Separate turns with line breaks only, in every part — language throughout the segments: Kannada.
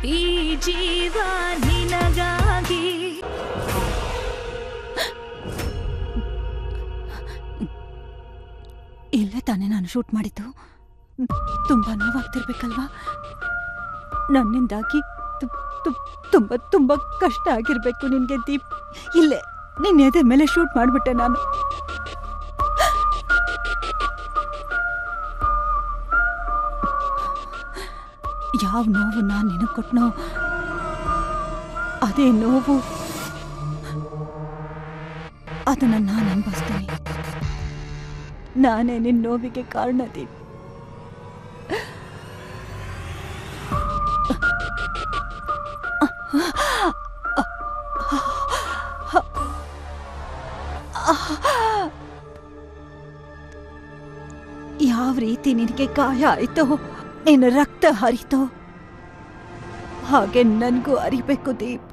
ಈ ಜೀವ ನಿನಗಾಗಿ
ಇಲ್ಲೇ ತಾನೇ ನಾನು ಶೂಟ್ ಮಾಡಿದ್ದು ತುಂಬ ನೋವಾಗ್ತಿರ್ಬೇಕಲ್ವಾ ನನ್ನಿಂದಾಗಿ ತು- ತು- ತುಂಬ ತುಂಬ ಕಷ್ಟ ಆಗಿರ್ಬೇಕು ನಿನಗೆ ದೀಪ್ ಇಲ್ಲೇ ನಿನ್ನ ಎದೆ ಮೇಲೆ ಶೂಟ್ ಮಾಡಿಬಿಟ್ಟೆ ನಾನು ಯಾವ ನೋವು ನಾನು ನಿನಗೆ ಕೊಟ್ಟನೋ ಅದೇ ನೋವು ಅದನ್ನು ನಾನು ಅನುಭವಿಸ್ತೀನಿ ನಾನೇ ನಿನ್ನ ನೋವಿಗೆ ಕಾರಣ ದೀಪ್ ಯಾವ ರೀತಿ ನಿನಗೆ ಗಾಯ ಆಯ್ತೋ ನಿನ್ನ ರಕ್ತ ಹರಿತೋ ಹಾಗೆ ನನಗೂ ಅರಿಬೇಕು ದೀಪ್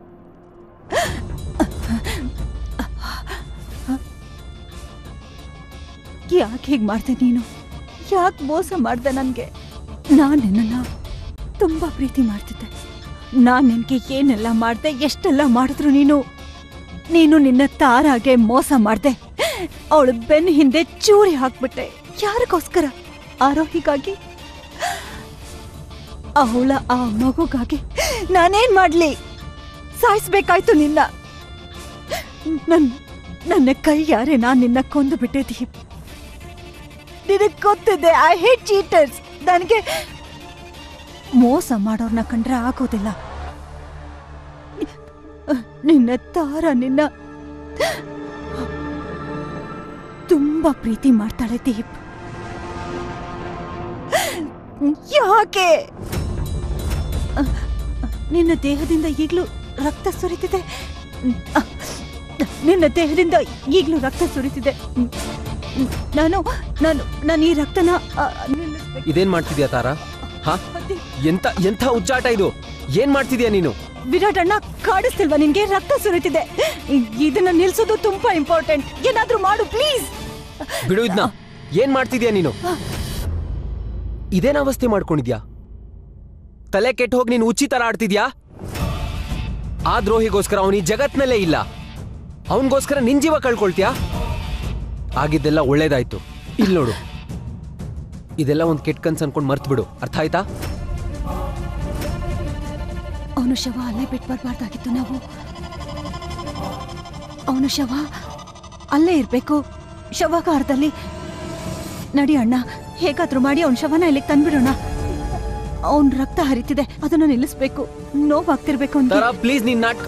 ಯಾಕೆ ಹೀಗೆ ಮಾಡ್ದೆ ನೀನು ಯಾಕೆ ಮೋಸ ಮಾಡ್ದೆ ನನಗೆ ನಾನು ನಿನ್ನನ್ನು ತುಂಬ ಪ್ರೀತಿ ಮಾಡ್ತಿದ್ದೆ ನಾನು ನಿನಗೆ ಏನೆಲ್ಲ ಮಾಡಿದೆ ಎಷ್ಟೆಲ್ಲ ಮಾಡಿದ್ರು ನೀನು ನೀನು ನಿನ್ನ ತಾರಾಗೆ ಮೋಸ ಮಾಡ್ದೆ ಅವಳು ಬೆನ್ನ ಹಿಂದೆ ಚೂರಿ ಹಾಕ್ಬಿಟ್ಟೆ ಯಾರಿಗೋಸ್ಕರ ಆರೋಹಿಗಾಗಿ ಅವಳ ಆ ಮಗುಗಾಗಿ ನಾನೇನ್ ಮಾಡ್ಲಿ ಸಾಯಿಸ್ಬೇಕಾಯ್ತು ನಿನ್ನ ನನ್ ನನ್ನ ಕೈ ಯಾರೇ ನಾನು ನಿನ್ನ ಕೊಂದು ಬಿಟ್ಟೆ ದೀಪ್ ನಿನಗೆ ಗೊತ್ತಿದೆ ಐ ಹೇಟ್ ಚೀಟರ್ಸ್ ನನಗೆ ಮೋಸ ಮಾಡೋರ್ನ ಕಂಡ್ರೆ ಆಗೋದಿಲ್ಲ ನಿನ್ನ ತಾರ ನಿನ್ನ ತುಂಬಾ ಪ್ರೀತಿ ಮಾಡ್ತಾಳೆ ದೀಪ್ ಯಾಕೆ ನಿನ್ನ ದೇಹದಿಂದ ಈಗಲೂ ರಕ್ತ ಸುರಿತಿದೆ ನಿನ್ನ ದೇಹದಿಂದ ಈಗಲೂ ರಕ್ತ ಸುರಿತಿದೆ ನಾನು ನಾನು ನಾನು ಈ ರಕ್ತನ ಆ, ನಿಲ್ಲಿಸ್ಬೇಕು.
ಇದೇನ್ ಮಾಡ್ತಿದ್ಯಾ ತಾರಾ ಹಾ
ದೀಪ್,
ಎಂತ ಎಂಥ ಉಚ್ಚಾಟ ಇದು ಏನ್ ಮಾಡ್ತಿದ್ಯಾ ನೀನು
ವಿರಾಟ್ ಅಣ್ಣ ಕಾಡಿಸ್ತಿಲ್ವಾ ನಿನ್ಗೆ ರಕ್ತ ಸುರಿತಿದೆ ಇ- ಇದನ್ನ ನಿಲ್ಸೋದು ತುಂಬಾ ಇಂಪಾರ್ಟೆಂಟ್ ಏನಾದ್ರೂ ಮಾಡು ಪ್ಲೀಸ್
ಬಿಡು ಇದ್ನ ಏನ್ ಮಾಡ್ತಿದ್ಯಾ ನೀನು ಇದೇನ್ ಅವಸ್ಥೆ ಮಾಡ್ಕೊಂಡಿದ್ಯಾ ತಲೆ ಕೆಟ್ಟ ಹೋಗಿ ನೀನು ಉಚ್ಚಿ ತರ ಆಡ್ತಿದ್ಯಾ ಆ ದ್ರೋಹಿಗೋಸ್ಕರ ಅವನು ಈ ಜಗತ್ನಲ್ಲೇ ಇಲ್ಲ ಅವನಿಗೋಸ್ಕರ ನಿನ್ ಜೀವ ಕಳ್ಕೊಳ್ತ್ಯಾ ಆಗಿದ್ದೆಲ್ಲ ಒಳ್ಳೇದಾಯ್ತು ಇಲ್ಲಿ ನೋಡು ಇದೆಲ್ಲ ಒಂದ್ ಕೆಟ್ಟ ಕನ್ಸ್ ಅನ್ಕೊಂಡ್ ಮರ್ತ್ ಬಿಡು ಅರ್ಥ ಆಯ್ತಾ
ಅವನು ಶವ ಅಲ್ಲೇ ಬಿಟ್ಟು ಬರಬಾರ್ದಾಗಿತ್ತು ನಾವು ಅವನು ಶವ ಅಲ್ಲೇ ಇರ್ಬೇಕು ಶವಗಾರದಲ್ಲಿ ನಡಿ ಅಣ್ಣ ಹೇಗಾದ್ರೂ ಮಾಡಿ ಅವನ ಶವನ ಇಲ್ಲಿಗೆ ತಂದ್ಬಿಡೋಣ ಅವನ್ ರಕ್ತ ಹರಿತಿದೆ ಅದನ್ನ ನಿಲ್ಲಿಸ್ಬೇಕು ನೋವಾಗ್ತಿರ್ಬೇಕು ಅಂತ
ತಾರಾ ಪ್ಲೀಸ್ ನೀನ್ ನಾಟ್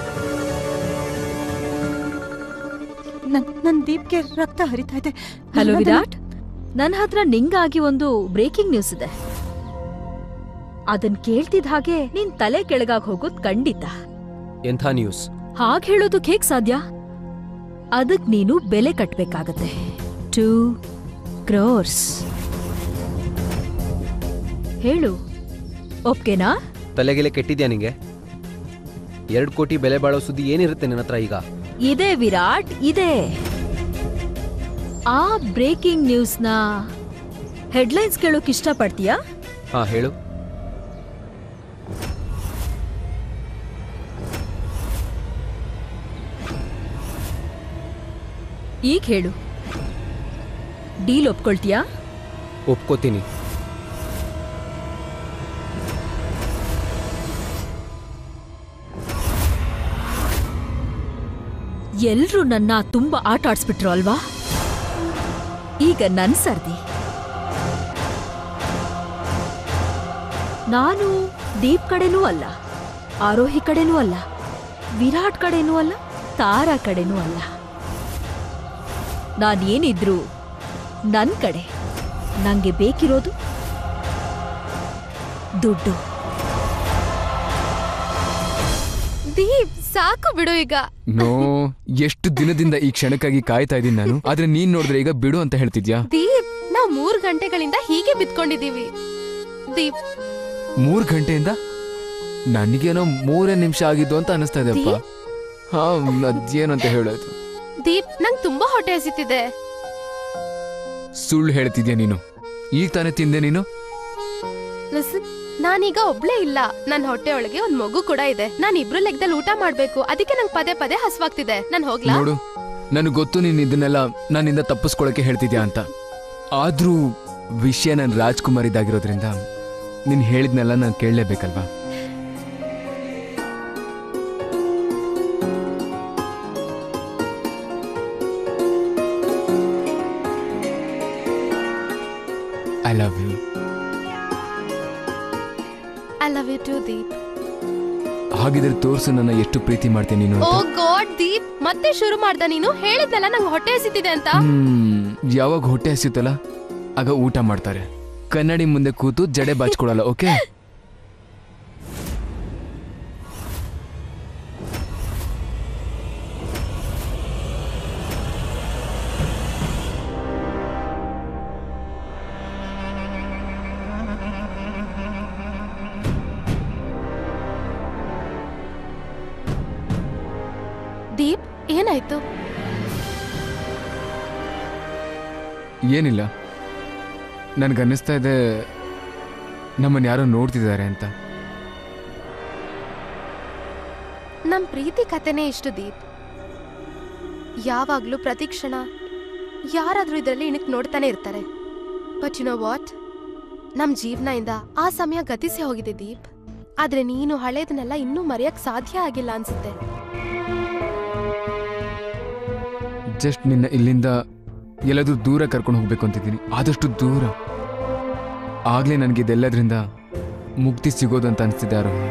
ನನ್ ನನ್ ದೀಪ್ಗೆ ರಕ್ತ ಹರಿತಾ ಇದೆ
ಹಲೋ
ಅದನ್ನ-
ವಿರಾಟ್ ನನ್ನ ಹತ್ರ ನಿಂಗಾಗಿ ಒಂದು ಬ್ರೇಕಿಂಗ್ ನ್ಯೂಸ್ ಇದೆ ಅದನ್ ಕೇಳ್ತಿದ್ ಹಾಗೆ ನೀನ್ ತಲೆ ಕೆಳಗಾಗ್ ಹೋಗೋದ್ ಖಂಡಿತ
ಎಂಥ ನ್ಯೂಸ್
ಹಾಗ್ ಹೇಳೋದಕ್ ಹೇಗ್ ಸಾಧ್ಯ ಅದಕ್ ನೀನು ಬೆಲೆ ಕಟ್ಬೇಕಾಗತ್ತೆ ಟೂ ಕ್ರೋರ್ಸ್ ಹೇಳು ಒಪ್ಗೆನಾ
ತಲೆಗೆಲೆ ಕೆಟ್ಟಿದ್ಯಾ ನಿಂಗೆ ಎರಡು ಕೋಟಿ ಬೆಲೆ ಬಾಳೋ ಸುದ್ದಿ ಏನಿರುತ್ತೆ ನನ್ನ ಹತ್ರ ಈಗ
ಇದೆ ವಿರಾಟ್ ಇದೆ ಆ ಬ್ರೇಕಿಂಗ್ ನ್ಯೂಸ್ನ ಹೆಡ್ಲೈನ್ಸ್ ಕೇಳೋಕ್ ಇಷ್ಟಪಡ್ತೀಯಾ
ಹಾ ಹೇಳು
ಈಗ ಹೇಳು ಡೀಲ್ ಒಪ್ಕೊಳ್ತೀಯಾ
ಒಪ್ಕೋತೀನಿ
ಎಲ್ರೂ ನನ್ನ ತುಂಬಾ ಆಟ ಆಡ್ಸ್ಬಿಟ್ರು ಅಲ್ವಾ ಈಗ ನನ್ ಸರ್ದಿ ನಾನು ದೀಪ್ ಕಡೆನೂ ಅಲ್ಲ ಆರೋಹಿ ಕಡೆನೂ ಅಲ್ಲ ವಿರಾಟ್ ಕಡೆನೂ ಅಲ್ಲ ತಾರಾ ಕಡೆನೂ ಅಲ್ಲ ನಾನೇನಿದ್ರು ನನ್ ಕಡೆ ನಂಗೆ ಬೇಕಿರೋದು ದುಡ್ಡು
ದೀಪ್ ಸಾಕು ಬಿಡು ಈಗ
ನೋ ಎಷ್ಟು ದಿನದಿಂದ ಈ ಕ್ಷಣಕ್ಕಾಗಿ ಕಾಯ್ತಾ ಇದ್ದೀನಿ ನಾನು ಆದ್ರೆ ನೀನ್ ನೋಡಿದ್ರೆ ಈಗ ಬಿಡು ಅಂತ ಹೇಳ್ತಿದ್ಯಾ
ದೀಪ್ ನಾವ್ ಮೂರ್ ಗಂಟೆಗಳಿಂದ ಹೀಗೆ ಬಿತ್ಕೊಂಡಿದೀವಿ ದೀಪ್
ಮೂರ್ ಗಂಟೆಯಿಂದ ನನಗೇನೋ ಮೂರೇ ನಿಮಿಷ ಆಗಿದ್ದು ಅಂತ ಅನಿಸ್ತಾ ಇದೆಪ್ಪ ಹಾ ಅದೇನು ಅಂತ ಹೇಳೋದು
ದೀಪ್ ನಂಗ್ ತುಂಬಾ ಹೊಟ್ಟೆ ಹಸಿತಿದೆ
ಸುಳ್ಳು ಹೇಳ್ತಿದ್ಯಾ ನೀನು ಈಗ ತಾನೇ ತಿಂದೆ ನೀನು
ಲಿಸನ್ ನಾ ನಾನೀಗ ಒಬ್ಳೇ ಇಲ್ಲ ನನ್ ಹೊಟ್ಟೆ ಒಳಗೆ ಒಂದ್ ಮಗು ಕೂಡ ಇದೆ ನಾನ್ ಇಬ್ರು ಲೆಕ್ಕದಲ್ಲಿ ಊಟ ಮಾಡ್ಬೇಕು ಅದಕ್ಕೆ ನಂಗೆ ಪದೇ ಪದೇ ಹಸ್ವಾಗ್ತಿದೆ ನಾನ್ ಹೋಗ್ಲಾ
ನೋಡು ನನಗೆ ಗೊತ್ತು ನೀನು ಇದನ್ನೆಲ್ಲ ನನ್ನಿಂದ ತಪ್ಪಿಸ್ಕೊಳಕ್ಕೆ ಹೇಳ್ತಿದ್ಯಾ ಅಂತ ಆದ್ರೂ ವಿಷಯ ನನ್ನ ರಾಜ್ಕುಮಾರ್ ಇದ್ದಾಗಿರೋದ್ರಿಂದ ನೀನು ಹೇಳಿದ್ನೆಲ್ಲ ನಾನು ಕೇಳಲೇಬೇಕಲ್ವಾ I love you
I love you too Deep
ಹಾಗಿದ್ರೆ ತೋರ್ಸು ನನ್ನ ಎಷ್ಟು ಪ್ರೀತಿ ಮಾಡ್ತೀನಿ ನೀನು
ಓ
ಅಂತ.
ಗಾಡ್ ದೀಪ್ ಮತ್ತೆ ಶುರು ಮಾಡ್ದ ನೀನು ಹೇಳಿದ್ನಲ್ಲ ನಂಗೆ ಹೊಟ್ಟೆ ಹಸಿತಿದೆ ಅಂತ
ಹ್ಮ್ ಯಾವಾಗ ಹೊಟ್ಟೆ ಹಸಿಯುತ್ತಲ್ಲ ಆಗ ಊಟ ಮಾಡ್ತಾರೆ ಕನ್ನಡಿ ಮುಂದೆ ಕೂತು ಜಡೆ ಬಾಚ್ಕೊಳಲ್ಲ ಓಕೆ
ದೀಪ್ ಏನಾಯ್ತು
ಏನಿಲ್ಲ ನನ್ಗನ್ನಿಸ್ತಾ ಇದೆ ನಮ್ಮನ್ನ ಯಾರೋ ನೋಡ್ತಿದ್ದಾರೆ ಅಂತ
ನಮ್ ಪ್ರೀತಿ ಕಥೆನೇ ಇಷ್ಟು ದೀಪ್ ಯಾವಾಗ್ಲೂ ಪ್ರತಿ ಕ್ಷಣ ಯಾರಾದ್ರೂ ಇದರಲ್ಲಿ ಇಣಕ್ ನೋಡ್ತಾನೆ ಇರ್ತಾರೆ ಬಟ್ ಯು ನೋ ವಾಟ್ ನಮ್ ಜೀವನದಿಂದ ಆ ಸಮಯ ಗತಿಸಿ ಹೋಗಿದೆ ದೀಪ್ ಆದ್ರೆ ನೀನು ಹಳೇದನ್ನೆಲ್ಲ ಇನ್ನೂ ಮರೆಯಕ್ ಸಾಧ್ಯ ಆಗಿಲ್ಲ ಅನ್ಸುತ್ತೆ
ಜಸ್ಟ್ ನಿನ್ನ ಇಲ್ಲಿಂದ ಎಲ್ಲಾದ್ರೂ ದೂರ ಕರ್ಕೊಂಡು ಹೋಗ್ಬೇಕು ಅಂತಿದ್ದೀನಿ ಆದಷ್ಟು ದೂರ ಆಗ್ಲೇ ನನಗೆ ಇದೆಲ್ಲದ್ರಿಂದ ಮುಕ್ತಿ ಸಿಗೋದು ಅಂತ ಅನಿಸ್ತಿದೆ ಆರೋಹಿ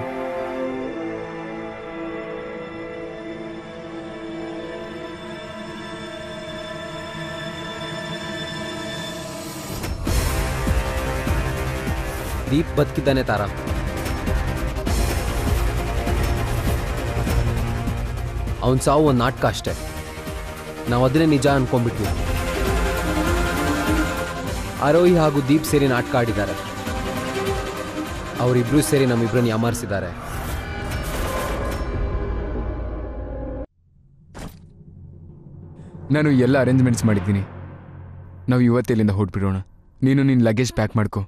ದೀಪ್ ಬದುಕಿದ್ದಾನೆ ತಾರ ಅವನ್ ಸಾವು ಒಂದು ನಾಟಕ ಅಷ್ಟೇ ನಾವು ಅದನ್ನೇ ನಿಜ ಅನ್ಕೊಂಡ್ಬಿಟ್ವಿ ಆರೋಹಿ ಹಾಗೂ ದೀಪ್ ಸೇರಿ ನಾಟಕ ಆಡಿದ್ದಾರೆ ಅವರಿಬ್ರು ಸೇರಿ ನಮ್ಮಿಬ್ರನ್ನ ಯಾಮಾರಿಸಿದ್ದಾರೆ
ನಾನು ಎಲ್ಲ ಅರೇಂಜ್ಮೆಂಟ್ಸ್ ಮಾಡಿದ್ದೀನಿ ನಾವು ಇವತ್ತೇ ಇಲ್ಲಿಂದ ಹೊರಟ್ಬಿಡೋಣ ನೀನು ನಿನ್ನ ಲಗೇಜ್ ಪ್ಯಾಕ್ ಮಾಡ್ಕೊ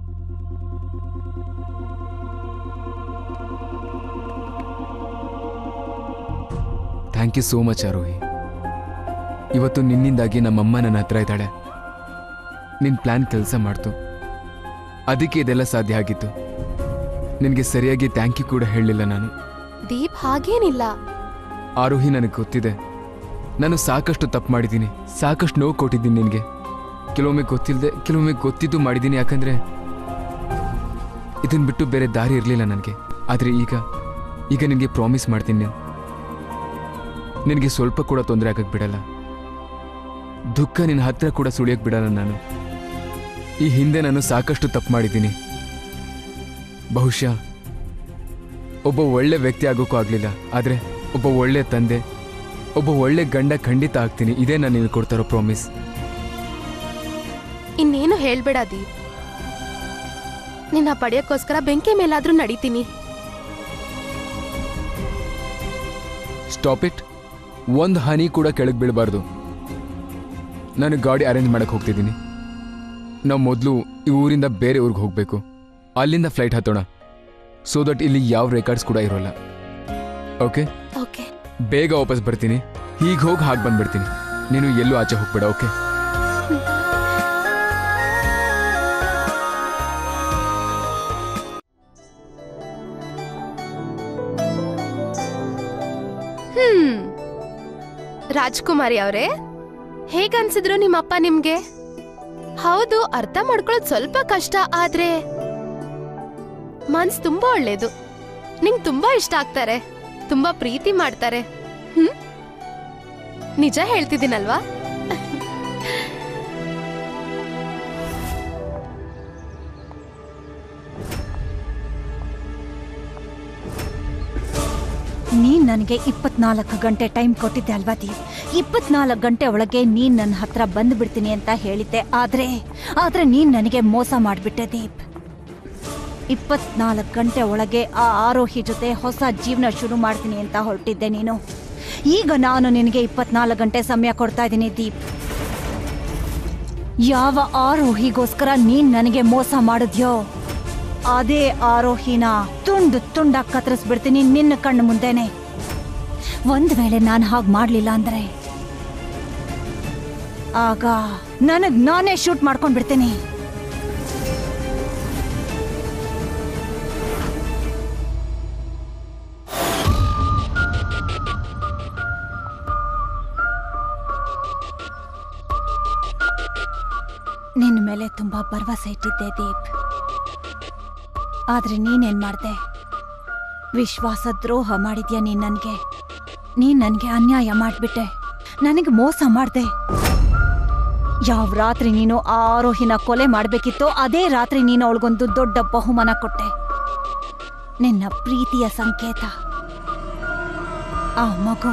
thank you so much Arohi ಇವತ್ತು ನಿನ್ನಿಂದಾಗಿ ನಮ್ಮಮ್ಮ ನನ್ನ ಹತ್ರ ಇದ್ದಾಳೆ ನಿನ್ನ ಪ್ಲ್ಯಾನ್ ಕೆಲಸ ಮಾಡ್ತು ಅದಕ್ಕೆ ಇದೆಲ್ಲ ಸಾಧ್ಯ ಆಗಿತ್ತು ನಿನಗೆ ಸರಿಯಾಗಿ ಥ್ಯಾಂಕ್ ಯು ಕೂಡ ಹೇಳಲಿಲ್ಲ ನಾನು
ದೀಪ್ ಹಾಗೇನಿಲ್ಲ
ಆರೋಹಿ ನನಗೆ ಗೊತ್ತಿದೆ ನಾನು ಸಾಕಷ್ಟು ತಪ್ಪು ಮಾಡಿದ್ದೀನಿ ಸಾಕಷ್ಟು ನೋವು ಕೊಟ್ಟಿದ್ದೀನಿ ನಿನಗೆ ಕೆಲವೊಮ್ಮೆ ಗೊತ್ತಿಲ್ಲದೆ ಕೆಲವೊಮ್ಮೆ ಗೊತ್ತಿದ್ದು ಮಾಡಿದ್ದೀನಿ ಯಾಕಂದ್ರೆ ಇದನ್ನ ಬಿಟ್ಟು ಬೇರೆ ದಾರಿ ಇರಲಿಲ್ಲ ನನಗೆ ಆದರೆ ಈಗ ಈಗ ನಿನಗೆ ಪ್ರಾಮಿಸ್ ಮಾಡ್ತೀನಿ ನೀನು ನಿನಗೆ ಸ್ವಲ್ಪ ಕೂಡ ತೊಂದರೆ ಆಗಕ್ಕೆ ಬಿಡಲ್ಲ ದುಃಖ ನಿನ್ನ ಹತ್ರ ಕೂಡ ಸುಳಿಯಕ್ಕೆ ಬಿಡಲ್ಲ ನಾನು ಈ ಹಿಂದೆ ನಾನು ಸಾಕಷ್ಟು ತಪ್ಪು ಮಾಡಿದ್ದೀನಿ ಬಹುಶಃ ಒಬ್ಬ ಒಳ್ಳೆ ವ್ಯಕ್ತಿ ಆಗೋಕ್ಕೂ ಆಗಲಿಲ್ಲ ಆದರೆ ಒಬ್ಬ ಒಳ್ಳೆ ತಂದೆ ಒಬ್ಬ ಒಳ್ಳೆ ಗಂಡ ಖಂಡಿತ ಆಗ್ತೀನಿ ಇದೇ ನಾನು ನಿನಗೆ ಕೊಡ್ತಾರೋ ಪ್ರಾಮಿಸ್
ಇನ್ನೇನು ಹೇಳ್ಬೇಡ ದೀಪ್ ನಿನ್ನ ಪಡೆಯಕ್ಕೋಸ್ಕರ ಬೆಂಕಿ ಮೇಲಾದ್ರೂ ನಡೀತೀನಿ
ಸ್ಟಾಪ್ ಇಟ್ ಒಂದು ಹನಿ ಕೂಡ ಕೆಳಗೆ ಬೀಳಬಾರ್ದು ನಾನು ಗಾಡಿ ಅರೇಂಜ್ ಮಾಡಕ್ಕೆ ಹೋಗ್ತಿದ್ದೀನಿ ನಾವು ಮೊದಲು ಈ ಊರಿಂದ ಬೇರೆ ಊರಿಗೆ ಹೋಗಬೇಕು ಅಲ್ಲಿಂದ ಫ್ಲೈಟ್ ಹತ್ತೋಣ ಸೊ ದಟ್ ಇಲ್ಲಿ ಯಾವ ರೆಕಾರ್ಡ್ಸ್ ಕೂಡ ಇರೋಲ್ಲ ಓಕೆ
ಓಕೆ
ಬೇಗ ವಾಪಸ್ ಬರ್ತೀನಿ ಹೀಗೆ ಹೋಗಿ ಹಾಗೆ ಬಂದ್ಬಿಡ್ತೀನಿ ನೀನು ಎಲ್ಲೂ ಆಚೆ ಹೋಗ್ಬೇಡ ಓಕೆ
ಹ್ಮ್ ರಾಜ್ಕುಮಾರಿ ಅವರೇ ಹೇಗನ್ಸಿದ್ರು ನಿಮ್ಮಪ್ಪ ನಿಮ್ಗೆ ಹೌದು ಅರ್ಥ ಮಾಡ್ಕೊಳ್ಳೋದು ಸ್ವಲ್ಪ ಕಷ್ಟ ಆದ್ರೆ ಮನ್ಸ್ ತುಂಬಾ ಒಳ್ಳೇದು ನಿಂಗ್ ತುಂಬಾ ಇಷ್ಟ ಆಗ್ತಾರೆ ತುಂಬಾ ಪ್ರೀತಿ ಮಾಡ್ತಾರೆ ಹ್ಮ್ ನಿಜ ಹೇಳ್ತಿದ್ದೀನಲ್ವಾ
ನೀನ್ ನನಗೆ ಇಪ್ಪತ್ನಾಲ್ಕು ಗಂಟೆ ಟೈಮ್ ಕೊಟ್ಟಿದ್ದೆ ಅಲ್ವಾ ದೀಪ್ ಇಪ್ಪತ್ನಾಲ್ಕು ಗಂಟೆ ಒಳಗೆ ನೀನ್ ನನ್ನ ಹತ್ರ ಬಂದ್ಬಿಡ್ತೀನಿ ಅಂತ ಹೇಳಿದ್ದೆ ಆದ್ರೆ ಆದ್ರೆ ನೀನ್ ನನಗೆ ಮೋಸ ಮಾಡ್ಬಿಟ್ಟೆ ದೀಪ್ ಇಪ್ಪತ್ನಾಲ್ಕು ಗಂಟೆ ಒಳಗೆ ಆ ಆರೋಹಿ ಜೊತೆ ಹೊಸ ಜೀವನ ಶುರು ಮಾಡ್ತೀನಿ ಅಂತ ಹೊರಟಿದ್ದೆ ನೀನು ಈಗ ನಾನು ನಿನಗೆ ಇಪ್ಪತ್ನಾಲ್ಕು ಗಂಟೆ ಸಮಯ ಕೊಡ್ತಾ ಇದ್ದೀನಿ ದೀಪ್ ಯಾವ ಆರೋಹಿಗೋಸ್ಕರ ನೀನ್ ನನಗೆ ಮೋಸ ಮಾಡಿದ್ಯೋ ಅದೇ ಆರೋಹಿನ ತುಂಡು ತುಂಡಾಗಿ ಕತ್ತರಿಸ್ಬಿಡ್ತೀನಿ ನಿನ್ನ ಕಣ್ಣು ಮುಂದೆನೆ ಒಂದ್ ವೇಳೆ ನಾನು ಹಾಗೆ ಮಾಡ್ಲಿಲ್ಲ ಅಂದ್ರೆ ಆಗ ನನಗ್ ನಾನೇ ಶೂಟ್ ಮಾಡ್ಕೊಂಡ್ ಬಿಡ್ತೀನಿ ನಿನ್ನ ಮೇಲೆ ತುಂಬಾ ಭರವಸೆ ಇಟ್ಟಿದ್ದೆ ದೀಪ್ ಆದ್ರೆ ನೀನೇನ್ ಮಾಡ್ದೆ ವಿಶ್ವಾಸ ದ್ರೋಹ ಮಾಡಿದ್ಯಾ ನೀನ್ ನನ್ಗೆ ನೀನ್ ನನ್ಗೆ ಅನ್ಯಾಯ ಮಾಡ್ಬಿಟ್ಟೆ ನನಗೆ ಮೋಸ ಮಾಡ್ದೆ ಯಾವ ರಾತ್ರಿ ನೀನು ಆ ಆರೋಹಿನ ಕೊಲೆ ಮಾಡ್ಬೇಕಿತ್ತೋ ಅದೇ ರಾತ್ರಿ ನೀನು ಅವಳಿಗೊಂದು ದೊಡ್ಡ ಬಹುಮಾನ ಕೊಟ್ಟೆ ನಿನ್ನ ಪ್ರೀತಿಯ ಸಂಕೇತ ಆ ಮಗು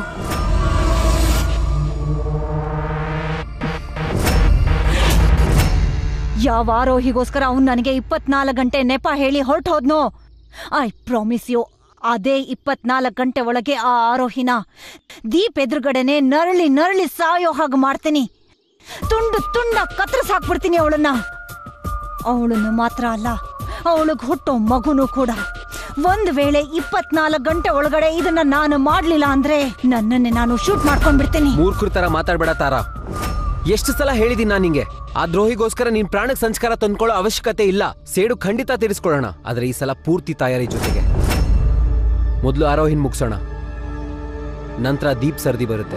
ಯಾವ ಆರೋಹಿಗೋಸ್ಕರ ಅವ್ನು ನನಗೆ ಇಪ್ಪತ್ನಾಲ್ಕು ಗಂಟೆ ನೆಪ ಹೇಳಿ ಹೊರಟು ಹೋದ್ನೋ ಐ ಪ್ರಾಮಿಸ್ ಯು ಅದೇ ಇಪ್ಪತ್ನಾಲ್ಕು ಗಂಟೆ ಒಳಗೆ ಆ ಆರೋಹಿನ ದೀಪ್ ಎದುರುಗಡೆನೆ ನರಳಿ ನರಳಿ ಸಾಯೋ ಹಾಗೆ ಮಾಡ್ತೀನಿ ತುಂಡು ತುಂಡ ಕತ್ತರಿಸ್ ಹಾಕ್ಬಿಡ್ತೀನಿ ಅವಳನ್ನ ಅವಳನ್ನು ಮಾತ್ರ ಅಲ್ಲ ಅವಳಿಗೆ ಹುಟ್ಟೋ ಮಗುನು ಕೂಡ ಒಂದ್ ವೇಳೆ ಇಪ್ಪತ್ನಾಲ್ಕು ಗಂಟೆ ಒಳಗಡೆ ಇದನ್ನ ನಾನು ಮಾಡ್ಲಿಲ್ಲ ಅಂದ್ರೆ ನನ್ನನ್ನೇ ನಾನು ಶೂಟ್ ಮಾಡ್ಕೊಂಡ್ಬಿಡ್ತೀನಿ
ಮೂರ್ಖರ ತರ ಮಾತಾಡ್ಬೇಡ ತಾರ ಎಷ್ಟು ಸಲ ಹೇಳಿದೀನಿ ನಾನು ನಿಂಗೆ ಆ ದ್ರೋಹಿಗೋಸ್ಕರ ನೀನ್ ಪ್ರಾಣಕ್ಕೆ ಸಂಸ್ಕಾರ ತಂದ್ಕೊಳ್ಳೋ ಅವಶ್ಯಕತೆ ಇಲ್ಲ ಸೇಡು ಖಂಡಿತ ತೀರಿಸ್ಕೊಳ್ಳೋಣ ಆದ್ರೆ ಈ ಸಲ ಪೂರ್ತಿ ತಯಾರಿ ಜೊತೆಗೆ ಮೊದಲು ಆರೋಹಿನ್ ಮುಗಿಸೋಣ ನಂತರ ದೀಪ್ ಸರ್ದಿ ಬರುತ್ತೆ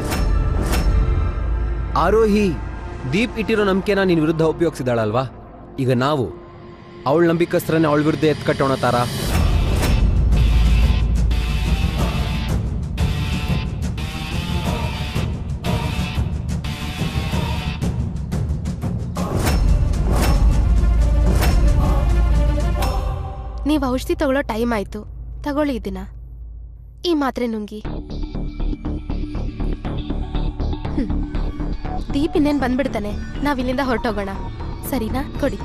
ಆರೋಹಿ ದೀಪ್ ಇಟ್ಟಿರೋ ನಂಬಿಕೆನ ನಿನ್ ವಿರುದ್ಧ ಉಪಯೋಗಿಸಿದಾಳಲ್ವಾ ಈಗ ನಾವು ಅವಳ ನಂಬಿಕಸ್ತ್ರನೇ ಅವಳ ವಿರುದ್ಧ ಎತ್ಕಟ್ಟೋಣ ತಾರಾ
ನೀವು ಔಷಧಿ ತಗೊಳ್ಳೋ ಟೈಮ್ ಆಯ್ತು ತಗೊಳ್ಳಿ ಇದನ್ನ ಈ ಮಾತ್ರೆ ನುಂಗಿ ಹ್ಮ್. ದೀಪ್ ಇನ್ನೇನ್ ಬಂದ್ಬಿಡ್ತಾನೆ ನಾವ್ ಇಲ್ಲಿಂದ ಹೊರಟೋಗೋಣ ಸರಿನಾ ಕೊಡಿ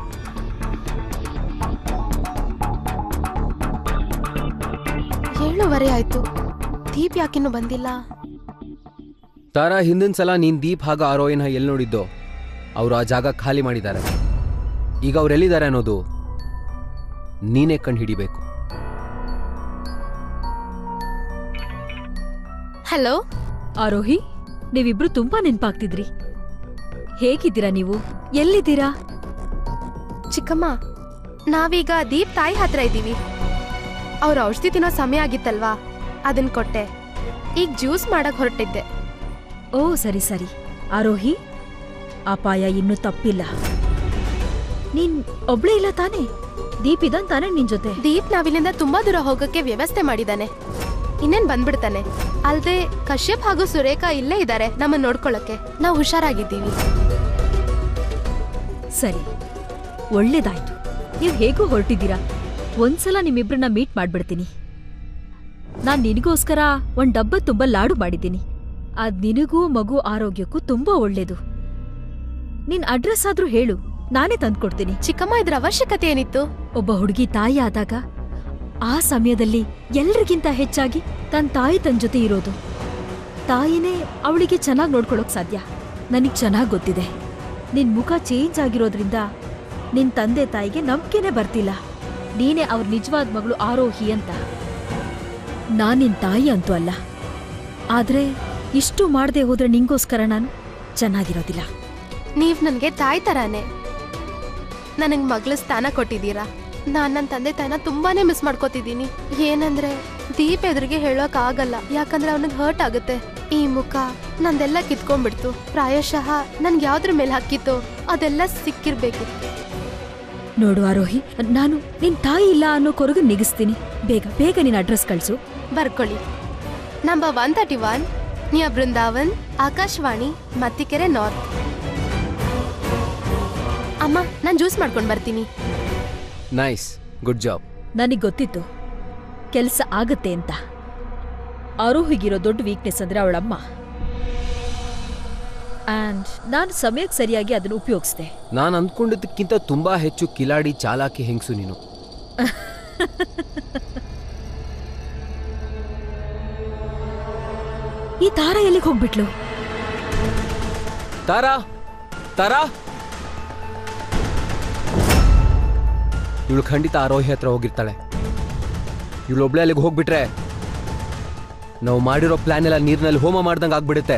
ಏಳುವರೆ ಆಯ್ತು ದೀಪ್ ಯಾಕಿನ್ನು ಬಂದಿಲ್ಲ
ತಾರಾ ಹಿಂದಿನ ಸಲ ನೀನ್ ದೀಪ್ ಹಾಗೂ ಆರೋಯಿನ ಎಲ್ಲಿ ನೋಡಿದ್ದೋ ಅವರು ಆ ಜಾಗ ಖಾಲಿ ಮಾಡಿದ್ದಾರೆ ಈಗ ಅವ್ರೆಲ್ಲಿದ್ದಾರೆ ಅನ್ನೋದು ನೀನೇ ಕಂಡು ಹಿಡಿಬೇಕು
ಹಲೋ
ಆರೋಹಿ ನೀವಿಬ್ರು ತುಂಬಾ ನೆನ್ಪಾಗ್ತಿದ್ರಿ ಹೇಗಿದ್ದೀರಾ ನೀವು ಎಲ್ಲಿದ್ದೀರಾ
ಚಿಕ್ಕಮ್ಮ ನಾವೀಗ ದೀಪ್ ತಾಯಿ ಹತ್ರ ಇದ್ದೀವಿ ಅವ್ರ ಔಷಧಿ ತಿನ್ನೋ ಸಮಯ ಆಗಿತ್ತಲ್ವಾ ಅದನ್ ಕೊಟ್ಟೆ ಈಗ ಜ್ಯೂಸ್ ಮಾಡಕ್ ಹೊರಟಿದ್ದೆ
ಓ ಸರಿ ಸರಿ ಆರೋಹಿ ಅಪಾಯ ಇನ್ನೂ ತಪ್ಪಿಲ್ಲ ನೀನ್ ಒಬ್ಳೇ ಇಲ್ಲ ತಾನೇ ದೀಪ್ ಇದ್ದಾನ್ ತಾನೇ ನಿನ್ ಜೊತೆ
ದೀಪ್ ನಾವಿಲ್ಲಿಂದ ತುಂಬಾ ದೂರ ಹೋಗಕ್ಕೆ ವ್ಯವಸ್ಥೆ ಮಾಡಿದಾನೆ ಇನ್ನೇನ್ ಬಂದ್ಬಿಡ್ತಾನೆ ಅಲ್ದೆ ಕಶ್ಯಪ್ ಹಾಗೂ ಸುರೇಖಾ ಇಲ್ಲೇ ಇದ್ದಾರೆ ನಮ್ಮನ್ನ ನೋಡ್ಕೊಳಕ್ಕೆ ನಾವು ಹುಷಾರಾಗಿದ್ದೀವಿ
ಸರಿ ಒಳ್ಳೇದಾಯ್ತು ನೀವ್ ಹೇಗೂ ಹೊರಟಿದ್ದೀರಾ ಒಂದ್ಸಲ ನಿಮ್ಮಿಬ್ರನ್ನ ಮೀಟ್ ಮಾಡ್ಬಿಡ್ತೀನಿ ನಾನ್ ನಿನಗೋಸ್ಕರ ಒಂದ್ ಡಬ್ಬ ತುಂಬಾ ಲಾಡು ಮಾಡಿದ್ದೀನಿ ಅದ್ ನಿನಗೂ ಮಗು ಆರೋಗ್ಯಕ್ಕೂ ತುಂಬಾ ಒಳ್ಳೇದು ನಿನ್ ಅಡ್ರೆಸ್ ಆದ್ರೂ ಹೇಳು ನಾನೇ ತಂದ್ಕೊಡ್ತೀನಿ
ಚಿಕ್ಕಮ್ಮ ಇದ್ರ ಅವಶ್ಯಕತೆ ಏನಿತ್ತು
ಒಬ್ಬ ಹುಡುಗಿ ತಾಯಿ ಆದಾಗ ಆ ಸಮಯದಲ್ಲಿ ಎಲ್ರಿಗಿಂತ ಹೆಚ್ಚಾಗಿ ತನ್ನ ತಾಯಿ ತನ್ನ ಜೊತೆ ಇರೋದು ತಾಯಿನೇ ಅವಳಿಗೆ ಚೆನ್ನಾಗಿ ನೋಡ್ಕೊಳಕ್ ಸಾಧ್ಯ ನನಗ್ ಚೆನ್ನಾಗ್ ಗೊತ್ತಿದೆ ನಿನ್ ಮುಖ ಚೇಂಜ್ ಆಗಿರೋದ್ರಿಂದ ನಿನ್ ತಂದೆ ತಾಯಿಗೆ ನಂಬಿಕೆನೆ ಬರ್ತಿಲ್ಲ ನೀನೇ ಅವ್ರ ನಿಜವಾದ ಮಗಳು ಆರೋಹಿ ಅಂತ ನಾನ್ ನಿನ್ ತಾಯಿ ಅಂತೂ ಅಲ್ಲ ಆದ್ರೆ ಇಷ್ಟು ಮಾಡದೆ ಹೋದ್ರೆ ನಿಂಗೋಸ್ಕರ ನಾನು ಚೆನ್ನಾಗಿರೋದಿಲ್ಲ
ನೀವ್ ನನ್ಗೆ ತಾಯಿ ತರಾನೆ ನನಗ್ ಮಗಳ ಸ್ಥಾನ ಕೊಟ್ಟಿದ್ದೀರಾ ನಾನ್ ನನ್ನ ತಂದೆ ತಾಯಿನ ತುಂಬಾನೇ ಮಿಸ್ ಮಾಡ್ಕೋತಿದ್ದೀನಿ ಏನಂದ್ರೆ ದೀಪ್ ಎದುರಿಗೆ ಹೇಳೋಕ್ ಆಗಲ್ಲ ಯಾಕಂದ್ರೆ ಅವನಿಗೆ ಹರ್ಟ್ ಆಗುತ್ತೆ ಈ ಮುಖ ನಂದೆಲ್ಲ ಕಿತ್ಕೊಂಡ್ಬಿಡ್ತು ಪ್ರಾಯಶಃ ನನ್ಗೆ ಯಾವ್ದ್ರ ಮೇಲೆ ಹಾಕಿತ್ತು ಅದೆಲ್ಲ ಸಿಕ್ಕಿರ್ಬೇಕಿತ್ತು
ನೋಡು ಆರೋಹಿ ನಾನು ನಿನ್ ತಾಯಿ ಇಲ್ಲ ಅನ್ನೋ ಕೊರಗು ನಿಗಿಸ್ತೀನಿ ಬೇಗ ಬೇಗ ನಿನ್ ಅಡ್ರೆಸ್ ಕಳ್ಸು
ಬರ್ಕೊಳ್ಳಿ number one thirty one near Brindavan Akashvani Mattikere north ಅಮ್ಮ ನಾನು ಜ್ಯೂಸ್ ಮಾಡ್ಕೊಂಡು ಬರ್ತೀನಿ
ನೈಸ್ ಗುಡ್ ಜಾಬ್
ನನಗ್ ಗೊತ್ತಿತ್ತು ಕೆಲ್ಸ ಆಗತ್ತೆ ಅಂತ ಆರೋಹಿಗಿರೋ ದೊಡ್ಡ ವೀಕ್ನೆಸ್ ಅಂದ್ರೆ ಅವಳಮ್ಮ ಆ್ಯಂಡ್ ನಾನು ಸಮಯಕ್ಕೆ ಸರಿಯಾಗಿ ಅದನ್ನು ಉಪಯೋಗಿಸ್ದೆ
ನಾನು ಅಂದ್ಕೊಂಡಿದ್ದಕ್ಕಿಂತ ತುಂಬಾ ಹೆಚ್ಚು ಕಿಲಾಡಿ ಚಾಲಾಕಿ ಹೆಂಗಸು ನೀನು
ಈ ತಾರ ಎಲ್ಲಿಗೆ ಹೋಗ್ಬಿಟ್ಲು
ತಾರಾ ತಾರಾ ಇವಳು ಖಂಡಿತ ಆರೋಹಿ ಹತ್ರ ಹೋಗಿರ್ತಾಳೆ ಇವಳು ಒಬ್ಳೆ ಅಲ್ಲಿಗೆ ಹೋಗ್ಬಿಟ್ರೆ ನಾವು ಮಾಡಿರೋ ಪ್ಲಾನ್ ಎಲ್ಲ ನೀರಿನಲ್ಲಿ ಹೋಮ ಮಾಡ್ದಂಗೆ ಆಗ್ಬಿಡುತ್ತೆ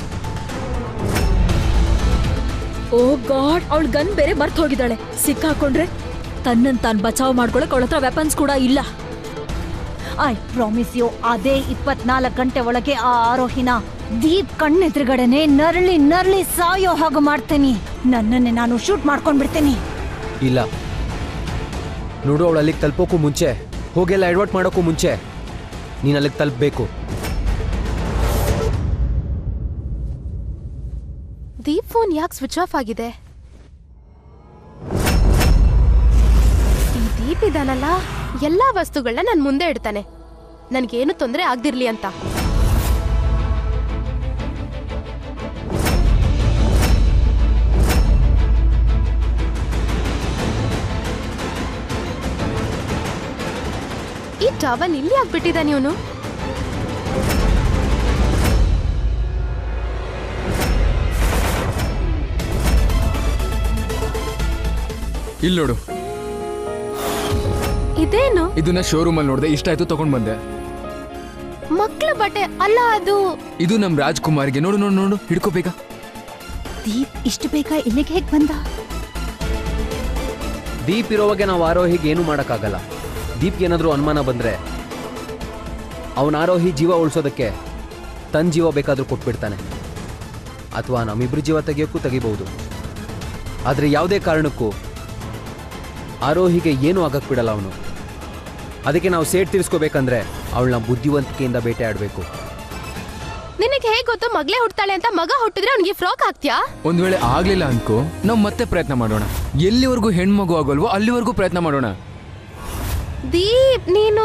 ಓ ಗಾಡ್ ಅವಳ ಗನ್ ಬೇರೆ ಮರ್ತ್ ಹೋಗಿದ್ದಾಳೆ ಸಿಕ್ಕಾಕೊಂಡ್ರೆ ತನ್ನನ್ ತಾನ್ ಬಚಾವ್ ಮಾಡ್ಕೊಳಕ್ ಅವಳ ಹತ್ರ ವೆಪನ್ಸ್ ಕೂಡ ಇಲ್ಲ
ಐ ಪ್ರಾಮಿಸ್ ಯು ಅದೇ ಇಪ್ಪತ್ನಾಲ್ಕು ಗಂಟೆ ಒಳಗೆ ಆ ಆರೋಹಿನ ದೀಪ್ ಕಣ್ಣೆದುರುಗಡೆನೆ ನರಳಿ ನರಳಿ ಸಾಯೋ ಹಾಗೆ ಮಾಡ್ತೇನೆ ನನ್ನನ್ನೇ ನಾನು ಶೂಟ್ ಮಾಡ್ಕೊಂಡ್ ಬಿಡ್ತೇನೆ
ಇಲ್ಲ ನೋಡು ಅವಳು ಅಲ್ಲಿಗೆ ತಲುಪೋಕ್ಕೂ ಮುಂಚೆ ಹೋಗೆಲ್ಲ ಎಡ್ವರ್ಟ್ ಮಾಡೋಕ್ಕೂ ಮುಂಚೆ ನೀನು ಅಲ್ಲಿಗೆ ತಲುಪಬೇಕು
ದೀಪ್ ಫೋನ್ ಯಾಕೆ ಸ್ವಿಚ್ ಆಫ್ ಆಗಿದೆ ಈ ದೀಪ್ ಇದಾನಲ್ಲ ಎಲ್ಲಾ ವಸ್ತುಗಳನ್ನ ನನ್ ಮುಂದೆ ಇಡ್ತಾನೆ ನನ್ಗೇನು ತೊಂದರೆ ಆಗ್ದಿರ್ಲಿ ಅಂತ ಈ ಟವಲ್ ಇಲ್ಲಿ ಆಗ್ಬಿಟ್ಟಿದ್ದಾನೆ ಇವನು
ಇಲ್ಲಿ ನೋಡು
ಇದೇನು
ಇದನ್ನ ಶೋರೂಮ್ ಅಲ್ಲಿ ನೋಡಿದೆ ಇಷ್ಟ ಆಯ್ತು ತಗೊಂಡ್ ಬಂದೆ
ಮಕ್ಳ ಬಟ್ಟೆ ಅಲ್ಲ ಅದು
ಇದು ನಮ್ ರಾಜ್ಕುಮಾರ್ಗೆ ನೋಡು ನೋಡು ನೋಡು ಹಿಡ್ಕೋಬೇಕ
ದೀಪ್ ಇಷ್ಟು ಬೇಗ ಇಲ್ಲಿಗೆ ಹೇಗ್ ಬಂದ
ದೀಪ್ ಇರೋವಾಗೆ ನಾವು ಆರೋಹಿಗೆ ಏನೂ ಮಾಡೋಕ್ಕಾಗಲ್ಲ ದೀಪ್ಗೆ ಏನಾದರೂ ಅನುಮಾನ ಬಂದರೆ ಅವನ ಆರೋಹಿ ಜೀವ ಉಳಿಸೋದಕ್ಕೆ ತನ್ನ ಜೀವ ಬೇಕಾದರೂ ಕೊಟ್ಬಿಡ್ತಾನೆ ಅಥವಾ ನಮ್ಮಿಬ್ಬರ ಜೀವ ತೆಗಿಯೋಕ್ಕೂ ತೆಗಿಬಹುದು ಆದರೆ ಯಾವುದೇ ಕಾರಣಕ್ಕೂ ಆರೋಹಿಗೆ ಏನೂ ಆಗಕ್ಕೆ ಬಿಡಲ್ಲ ಅವನು ಅದಕ್ಕೆ ನಾವು ಸೇಟ್ ತೀರಿಸ್ಕೋಬೇಕಂದ್ರೆ ಅವಳನ್ನ ಬುದ್ಧಿವಂತಿಕೆಯಿಂದ ಬೇಟೆ ಆಡಬೇಕು
ನಿನಗೆ ಹೇಗ್ ಗೊತ್ತು ಮಗ್ಲೇ ಹುಡ್ತಾಳೆ ಅಂತ ಮಗ ಹುಟ್ಟಿದ್ರೆ ಅವ್ನಿಗೆ ಫ್ರಾಕ್ ಹಾಕ್ತ್ಯಾ
ಒಂದ್ ವೇಳೆ ಆಗ್ಲಿಲ್ಲ ಅನ್ಕೋ ನಾವ್ ಮತ್ತೆ ಪ್ರಯತ್ನ ಮಾಡೋಣ ಎಲ್ಲಿವರೆಗೂ ಹೆಣ್ಮಗು ಆಗೋಲ್ವೋ ಅಲ್ಲಿವರೆಗೂ ಪ್ರಯತ್ನ ಮಾಡೋಣ
ದೀಪ್ ನೀನು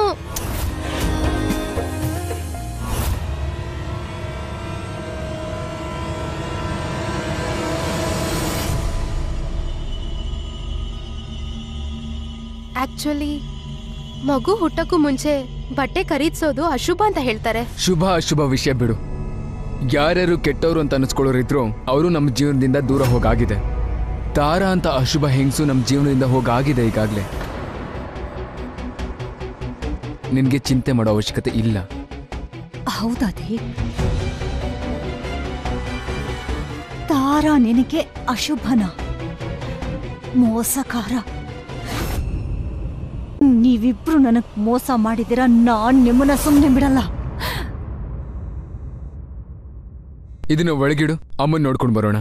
ಆಕ್ಚುಲಿ ಮಗು ಹುಟ್ಟಕ್ಕೂ ಮುಂಚೆ ಬಟ್ಟೆ ಖರೀದಿಸೋದು ಅಶುಭ ಅಂತ ಹೇಳ್ತಾರೆ
ಶುಭ ಅಶುಭ ವಿಷಯ ಬಿಡು ಯಾರ್ಯಾರು ಕೆಟ್ಟವರು ಅಂತ ಅನಿಸ್ಕೊಳ್ಳೋರು ಇದ್ರು ಅವರು ನಮ್ಮ ಜೀವನದಿಂದ ದೂರ ಹೋಗಾಗಿದೆ ತಾರಾ ಅಂತ ಅಶುಭ ಹೆಂಗಸು ನಮ್ಮ ಜೀವನದಿಂದ ಹೋಗಾಗಿದೆ ಈಗಾಗಲೇ ನಿನಗೆ ಚಿಂತೆ ಮಾಡೋ ಅವಶ್ಯಕತೆ ಇಲ್ಲ
ಹೌದಾ ದೀಪ್ ತಾರಾ ನಿನಗೆ ಅಶುಭನ ಮೋಸಕಾರ ನೀವಿಬ್ರು ನನಗ್ ಮೋಸ ಮಾಡಿದಿರ ನಾನ್ ನಿಮ್ಮನ್ನ ಸುಮ್ಮನೆ ಬಿಡಲ್ಲ
ಇದನ್ನ ಒಳಗಿಡು ಅಮ್ಮನ್ ನೋಡ್ಕೊಂಡು ಬರೋಣ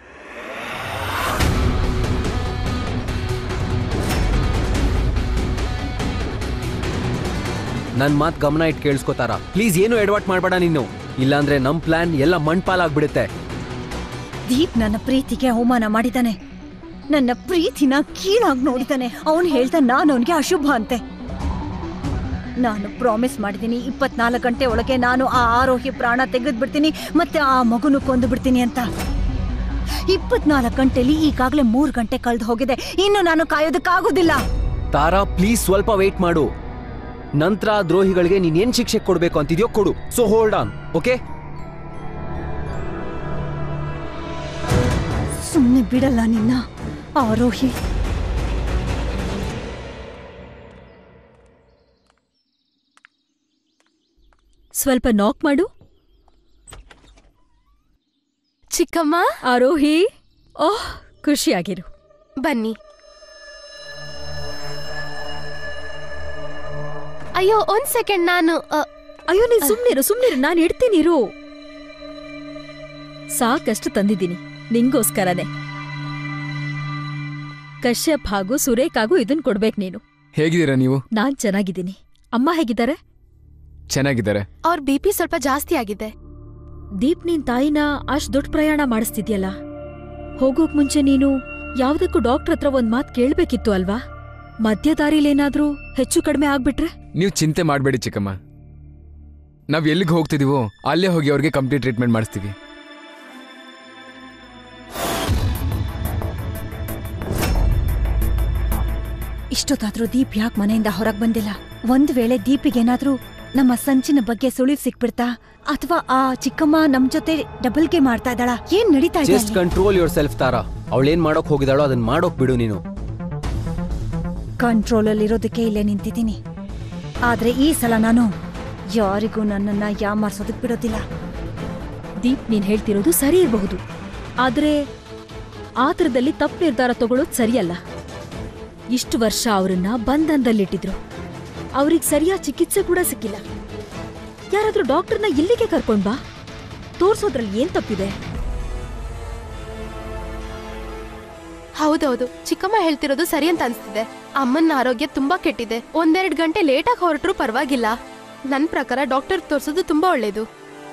ನನ್ನ ಮಾತು ಗಮನ ಇಟ್ಟು ಕೇಳಿಸ್ಕೋತಾರ ಪ್ಲೀಸ್ ಏನು ಎಡವಟ್ ಮಾಡಬೇಡ ನೀನು ಇಲ್ಲಾಂದ್ರೆ ನಮ್ಮ ಪ್ಲಾನ್ ಎಲ್ಲ ಮಣ್ಪಾಲಾಗ್ಬಿಡುತ್ತೆ
ದೀಪ್ ನನ್ನ ಪ್ರೀತಿಗೆ ಅವಮಾನ ಮಾಡಿದಾನೆ ನನ್ನ ಪ್ರೀತಿನ ಕೀಳಾಗಿ ನೋಡಿದಾನೆ ಅವನು ಹೇಳ್ದ ನಾನು ಅವನಿಗೆ ಅಶುಭ ಅಂತೆ ನಾನು ಪ್ರಾಮಿಸ್ ಮಾಡಿದ್ದೀನಿ ಇಪ್ಪತ್ನಾಲ್ಕು ಗಂಟೆ ಒಳಗೆ ನಾನು ಆ ಆರೋಹಿ ಪ್ರಾಣ ತೆಗೆದು ಬಿಡ್ತೀನಿ ಮತ್ತೆ ಆ ಮಗುನು ಕೊಂದು ಬಿಡ್ತೀನಿ ಅಂತ ಇಪ್ಪತ್ನಾಲ್ಕು ಗಂಟೆಲಿ ಈಗಾಗಲೇ ಮೂರು ಗಂಟೆ ಕಳೆದು ಹೋಗಿದೆ ಇನ್ನು ನಾನು ಕಾಯೋದಕ್ಕಾಗೋದಿಲ್ಲ
ತಾರಾ ಪ್ಲೀಸ್ ಸ್ವಲ್ಪ ವೇಟ್ ಮಾಡು ನಂತರ ಆ ದ್ರೋಹಿಗಳಿಗೆ ನೀನ್ ಏನ್ ಶಿಕ್ಷೆ ಕೊಡ್ಬೇಕು ಅಂತಿದ್ಯೋ ಕೊಡು ಸೊ ಹೋಲ್ಡ್ ಆನ್ ಓಕೆ
ಸುಮ್ಮನೆ ಬಿಡಲ್ಲ ನಿನ್ನ ಆರೋಹಿ
ಸ್ವಲ್ಪ ನಾಕ್ ಮಾಡು
ಚಿಕ್ಕಮ್ಮ
ಆರೋಹಿ ಓಹ್ ಖುಷಿಯಾಗಿರು
ಬನ್ನಿ ಅಯ್ಯೋ ಒಂದ್ ಸೆಕೆಂಡ್ ನಾನು ಅ,
ಅಯ್ಯೋ ನೀನ್ ಸುಮ್ನಿರು ಸುಮ್ನಿರು ನಾನು ಇಡ್ತೀನಿರು ಸಾಕಷ್ಟು ತಂದಿದ್ದೀನಿ ನಿಂಗೋಸ್ಕರನೇ ಕಶ್ಯಪ್ ಹಾಗೂ ಸುರೇಖಾಗೂ ಇದನ್ ಕೊಡ್ಬೇಕು ನೀನು
ಹೇಗಿದ್ದೀರಾ ನೀವು
ನಾನ್ ಚೆನ್ನಾಗಿದ್ದೀನಿ ಅಮ್ಮ ಹೇಗಿದ್ದಾರೆ
ಚೆನ್ನಾಗಿದ್ದಾರೆ
ಅವ್ರ ಬಿ ಪಿ ಸ್ವಲ್ಪ ಜಾಸ್ತಿ ಆಗಿದೆ
ದೀಪ್ ನಿನ್ ತಾಯಿನ ಅಷ್ಟ್ ದೊಡ್ಡ ಪ್ರಯಾಣ ಮಾಡಿಸ್ತಿದ್ಯಲ್ಲ ಹೋಗೋಕ್ ಮುಂಚೆ ನೀನು ಯಾವ್ದಕ್ಕೂ ಡಾಕ್ಟರ್ ಹತ್ರ ಒಂದ್ ಮಾತ್ ಕೇಳ್ಬೇಕಿತ್ತು ಅಲ್ವಾ ಮಧ್ಯ ದಾರಿಲೇನಾದ್ರೂ ಹೆಚ್ಚು ಕಡಿಮೆ ಆಗ್ಬಿಟ್ರೆ
ನೀವು ಚಿಂತೆ ಮಾಡಬೇಡಿ ಚಿಕ್ಕಮ್ಮ ನಾವು ಎಲ್ಲಿಗೆ ಹೋಗ್ತಿದೀವೋ ಅಲ್ಲೇ ಹೋಗಿ ಅವ್ರಿಗೆ ಕಂಪ್ಲೀಟ್ ಟ್ರೀಟ್ಮೆಂಟ್ ಮಾಡಿಸ್ತೀವಿ
ಇಷ್ಟೊತ್ತಾದ್ರೂ ದೀಪ್ ಯಾಕೆ ಮನೆಯಿಂದ ಹೊರಗ್ ಬಂದಿಲ್ಲ ಒಂದ್ ವೇಳೆ ದೀಪಿಗೇನಾದ್ರೂ ನಮ್ಮ ಸಂಚಿನ ಬಗ್ಗೆ ಸುಳಿವು ಸಿಕ್ಬಿಡ್ತಾ ಅಥವಾ ಆ ಚಿಕ್ಕಮ್ಮ ನಮ್ ಜೊತೆ ಡಬಲ್ ಗೆ ಮಾಡ್ತಾ ಇದ್ದಾಳ ಏನ್ ನಡೀತಾ ಇದೆ
ಜಸ್ಟ್
ಅಲ್ಲಿ?
ಕಂಟ್ರೋಲ್ ಯುವರ್ ಸೆಲ್ಫ್ ತಾರಾ ಅವಳೇನ್ ಮಾಡೋಕ್ ಹೋಗಿದಾಳೋ ಅದನ್ನ ಮಾಡೋಕ್ ಬಿಡು ನೀನು
ಕಂಟ್ರೋಲಲ್ಲಿರೋದಕ್ಕೆ ಇಲ್ಲೇ ನಿಂತಿದ್ದೀನಿ ಆದ್ರೆ ಈ ಸಲ ನಾನು ಯಾರಿಗೂ ನನ್ನನ್ನ ಯಾಮಾರ್ಸೋದಕ್ ಬಿಡೋದಿಲ್ಲ
ದೀಪ್ ನೀನ್ ಹೇಳ್ತಿರೋದು ಸರಿ ಇರಬಹುದು ಆದ್ರೆ ಆತರದಲ್ಲಿ ತಪ್ಪು ನಿರ್ಧಾರ ತಗೊಳ್ಳೋದು ಸರಿಯಲ್ಲ ಇಷ್ಟು ವರ್ಷ ಅವರನ್ನ ಬಂಧನದಲ್ಲಿಟ್ಟಿದ್ರು ಅವ್ರಿಗೆ ಸರಿಯಾದ ಚಿಕಿತ್ಸೆ ಕೂಡ ಸಿಕ್ಕಿಲ್ಲ ಯಾರಾದ್ರೂ ಡಾಕ್ಟರ್ನ ಇಲ್ಲಿಗೆ ಕರ್ಕೊಂಡ್ ಬಾ ತೋರ್ಸೋದ್ರಲ್ಲಿ ಏನ್ ತಪ್ಪಿದೆ
ಹೌದೌದು ಚಿಕ್ಕಮ್ಮ ಹೇಳ್ತಿರೋದು ಸರಿ ಅಂತ ಅನ್ಸ್ತಿದೆ ಅಮ್ಮನ ಆರೋಗ್ಯ ತುಂಬಾ ಕೆಟ್ಟಿದೆ ಒಂದೆರಡು ಗಂಟೆ ಲೇಟಾಗಿ ಹೊರಟ್ರು ಪರವಾಗಿಲ್ಲ ನನ್ ಪ್ರಕಾರ ಡಾಕ್ಟರ್ ತೋರ್ಸೋದು ತುಂಬಾ ಒಳ್ಳೇದು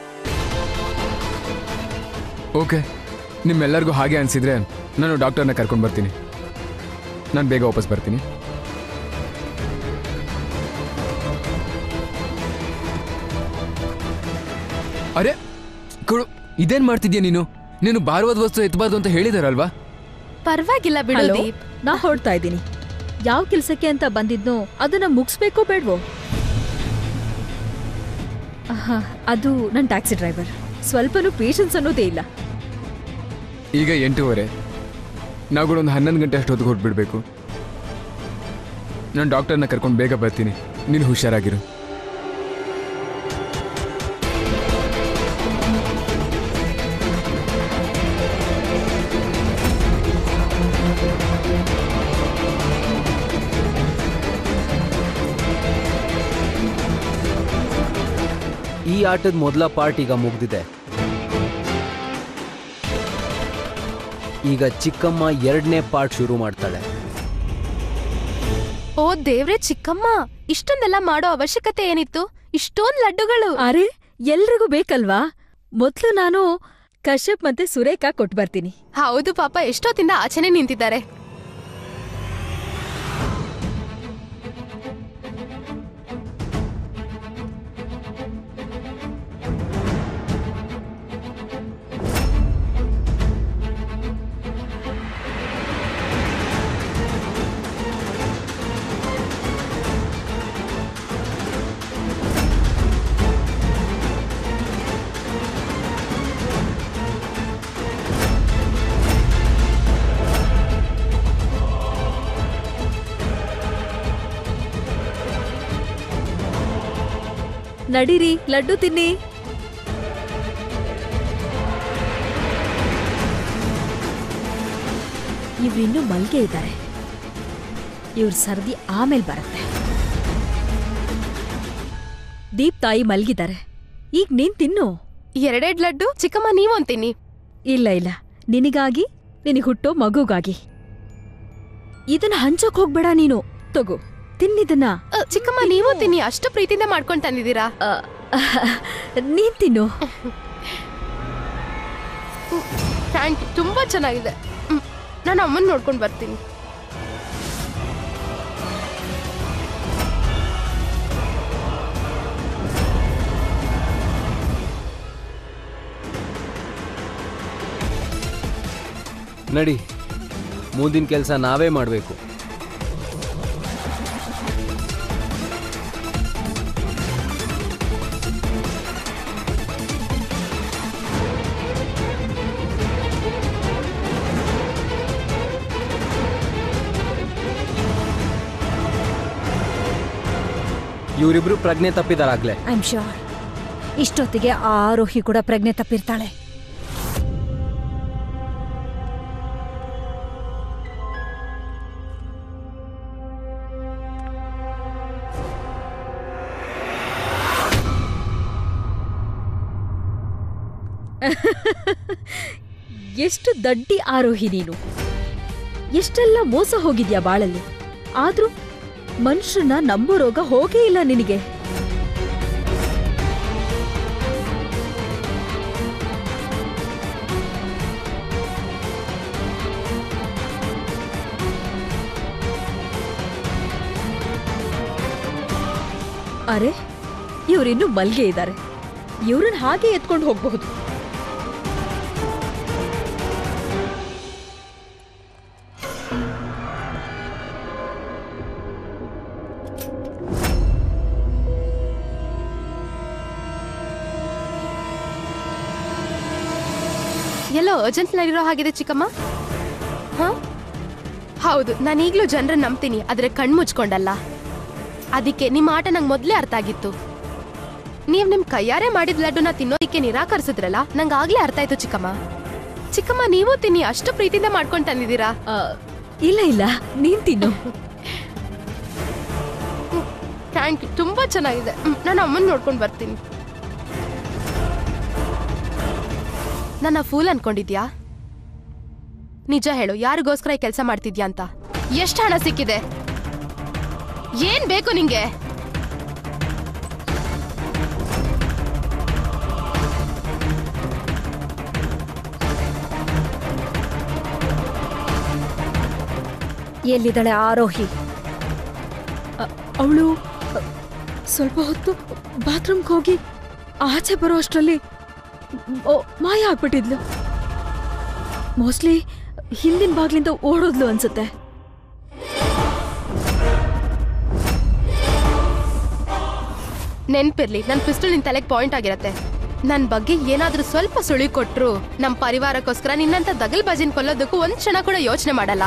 ಓಕೆ ನಿಮ್ಮೆಲ್ಲರಿಗೂ ಹಾಗೆ ಅನಿಸಿದ್ರೆ ನಾನು ಡಾಕ್ಟರ್ನ ಕರ್ಕೊಂಡು ಬರ್ತೀನಿ ನಾನು ಬೇಗ ವಾಪಸ್ ಬರ್ತೀನಿ ಅರೆ ಕೊಡು ಇದೇನ್ ಮಾಡ್ತಿದ್ಯಾ ನೀನು ನೀನು ಭಾರವಾದ ವಸ್ತು ಎತ್ತಬಾರ್ದು ಅಂತ ಹೇಳಿದಾರಲ್ವಾ
ಪರವಾಗಿಲ್ಲ ಬಿಡು
ಹಲೋ
ದೀಪ್
ನಾ ಹೊರಡ್ತಾ ಇದ್ದೀನಿ ಯಾವ ಕೆಲ್ಸಕ್ಕೆ ಅಂತ ಬಂದಿದ್ನೋ ಅದನ್ನ ಮುಗಿಸ್ಬೇಕೋ ಬೇಡ್ವೋ ಆಹಾ, ಅದು ನನ್ನ ಟ್ಯಾಕ್ಸಿ ಡ್ರೈವರ್ ಸ್ವಲ್ಪನೂ ಪೇಷನ್ಸ್ ಅನ್ನೋದೇ ಇಲ್ಲ
ಈಗ ಎಂಟೂವರೆ ನಾವುಗಳು ಒಂದು ಹನ್ನೊಂದು ಗಂಟೆ ಅಷ್ಟು ಹೊತ್ತಿಗೆ ಹೊರಟ್ಬಿಡ್ಬೇಕು ನಾನು ಡಾಕ್ಟರ್ನ ಕರ್ಕೊಂಡು ಬೇಗ ಬರ್ತೀನಿ ನೀನು ಹುಷಾರಾಗಿರು
ಈ ಆಟದ ಮೊದಲ ಪಾರ್ಟ್ ಈಗ ಮುಗ್ದಿದೆ ಈಗ ಚಿಕ್ಕಮ್ಮ ಎರಡನೇ ಪಾರ್ಟ್ ಶುರು ಮಾಡ್ತಾಳೆ
ಓ ದೇವ್ರೆ ಚಿಕ್ಕಮ್ಮ ಇಷ್ಟೊಂದೆಲ್ಲ ಮಾಡೋ ಅವಶ್ಯಕತೆ ಏನಿತ್ತು ಇಷ್ಟೊಂದ್ ಲಡ್ಡುಗಳು
ಅರೆ ಎಲ್ರಿಗೂ ಬೇಕಲ್ವಾ ಮೊದ್ಲು ನಾನು ಕಶ್ಯಪ್ ಮತ್ತೆ ಸುರೇಖಾ ಕೊಟ್ಟು ಬರ್ತೀನಿ
ಹೌದು ಪಾಪ ಎಷ್ಟೊತ್ತಿಂದ ಆಚೆನೆ ನಿಂತಿದ್ದಾರೆ
ನಡೀರಿ ಲಡ್ಡು ತಿನ್ನಿ ಇವ್ರಿನ್ನೂ ಮಲ್ಗೆ ಇದ್ದಾರೆ ಇವ್ರ ಸರ್ದಿ ಆಮೇಲೆ ಬರುತ್ತೆ ದೀಪ್ ತಾಯಿ ಮಲ್ಗಿದ್ದಾರೆ ಈಗ ನೀನ್ ತಿನ್ನು
ಎರಡೆರಡ್ ಲಡ್ಡು ಚಿಕ್ಕಮ್ಮ ನೀವೊಂತೀನಿ
ಇಲ್ಲ ಇಲ್ಲ ನಿನಗಾಗಿ ನಿನಗೆ ಹುಟ್ಟೋ ಮಗುಗಾಗಿ ಇದನ್ನ ಹಂಚೋಕ್ ಹೋಗ್ಬೇಡ ನೀನು ತಗೋ ತಿನ್ನಿದನ್ನ
ಅ, ಚಿಕ್ಕಮ್ಮ ನೀವು ತಿನ್ನಿ ಅಷ್ಟು ಪ್ರೀತಿಯಿಂದ ಮಾಡ್ಕೊಂಡ್ ತಂದಿದ್ದೀರಾ
ಆ, ನೀನ್ ತಿನ್ನು
ಥ್ಯಾಂಕ್ ಯು ತುಂಬಾ ಚೆನ್ನಾಗಿದೆ ಹ್ಮ್. ನಾನು ಅಮ್ಮನ್ ನೋಡ್ಕೊಂಡ್ ಬರ್ತೀನಿ
ನಡಿ ಮುಂದಿನ ಕೆಲಸ ನಾವೇ ಮಾಡಬೇಕು ಇವರಿಬ್ರು ಪ್ರಜ್ಞೆ ತಪ್ಪಿದಾರಾಗ್ಲೇ
ಐ ಆಮ್ ಶ್ಯೂರ್ ಇಷ್ಟೊತ್ತಿಗೆ ಆ ಆರೋಹಿ ಕೂಡ ಪ್ರಜ್ಞೆ ತಪ್ಪಿರ್ತಾಳೆ
ಎಷ್ಟು ದಡ್ಡಿ ಆರೋಹಿ ನೀನು ಎಷ್ಟೆಲ್ಲ ಮೋಸ ಹೋಗಿದ್ಯಾ ಬಾಳಲ್ಲಿ ಆದ್ರೂ ಮನುಷ್ಯನ ನಂಬೋ ರೋಗ ಹೋಗೇ ಇಲ್ಲ ನಿನಗೆ ಅರೆ ಇವರಿನ್ನೂ ಮಲ್ಗೆ ಇದ್ದಾರೆ ಇವ್ರನ್ನ ಹಾಗೆ ಎತ್ಕೊಂಡು ಹೋಗಬಹುದು
ಎಲ್ಲೋ ಅರ್ಜೆಂಟ್ ಇರೋ ಹಾಗಿದೆ ಚಿಕ್ಕಮ್ಮ ಹಾ ಹೌದು ನಾನು ಈಗಲೂ ಜನರನ್ನ ನಂಬ್ತೀನಿ ಆದ್ರೆ ಕಣ್ಣು ಮುಚ್ಕೊಂಡಲ್ಲ ಅದಕ್ಕೆ ನಿಮ್ಮ ಆಟ ನಂಗೆ ಮೊದಲೇ ಅರ್ಥ ಆಗಿತ್ತು ನೀವು ನಿಮ್ಮ ಕೈಯಾರೆ ಮಾಡಿದ ಲಡ್ಡುನ ತಿನ್ನೋದಕ್ಕೆ ನಿರಾಕರಿಸಿದ್ರಲ್ಲ ನಂಗೆ ಆಗ್ಲೇ ಅರ್ಥ ಆಯ್ತು ಚಿಕ್ಕಮ್ಮ ಚಿಕ್ಕಮ್ಮ ನೀವು ತಿನ್ನಿ ಅಷ್ಟು ಪ್ರೀತಿಯಿಂದ ಮಾಡ್ಕೊಂಡು ತಂದಿದ್ದೀರಾ
ಆ, ಇಲ್ಲ ಇಲ್ಲ ನೀನ್ ತಿನ್ನು
ಥ್ಯಾಂಕ್ ಯು ತುಂಬಾ ಚೆನ್ನಾಗಿದೆ ಹ್ಮ್, ನಾನು ಅಮ್ಮನ ನೋಡ್ಕೊಂಡು ಬರ್ತೀನಿ ನನ್ನ ಫೂಲ್ ಅನ್ಕೊಂಡಿದ್ಯಾ ನಿಜ ಹೇಳು ಯಾರಿಗೋಸ್ಕರ ಈ ಕೆಲಸ ಮಾಡ್ತಿದ್ಯಾ ಅಂತ ಎಷ್ಟು ಹಣ ಸಿಕ್ಕಿದೆ ಏನ್ ಬೇಕು ನಿಂಗೆ
ಎಲ್ಲಿದ್ದಾಳೆ ಆರೋಹಿ
ಅವಳು ಸ್ವಲ್ಪ ಹೊತ್ತು ಬಾತ್ರೂಮ್ಗೆ ಹೋಗಿ ಆಚೆ ಬರೋ ಅಷ್ಟರಲ್ಲಿ ಓ ಮಾಯ ಆಗ್ಬಿಟ್ಟಿದ್ಲು ಮೋಸ್ಟ್ಲಿ ಹಿಂದಿನ ಬಾಗ್ಲಿಂದ ಓಡೋದ್ಲು ಅನ್ಸುತ್ತೆ
ನೆನ್ಪಿರ್ಲಿ ನನ್ನ ಪಿಸ್ಟಲ್ ನಿನ್ ತಲೆಗೆ ಪಾಯಿಂಟ್ ಆಗಿರತ್ತೆ ನನ್ ಬಗ್ಗೆ ಏನಾದ್ರೂ ಸ್ವಲ್ಪ ಸುಳಿ ಕೊಟ್ರು ನಮ್ ಪರಿವಾರಕ್ಕೋಸ್ಕರ ನಿನ್ನಂತ ದಗಲ್ ಬಾಜಿನ್ ಕೊಲ್ಲೋದಕ್ಕೂ ಒಂದ್ ಕ್ಷಣ ಕೂಡ ಯೋಚನೆ ಮಾಡಲ್ಲ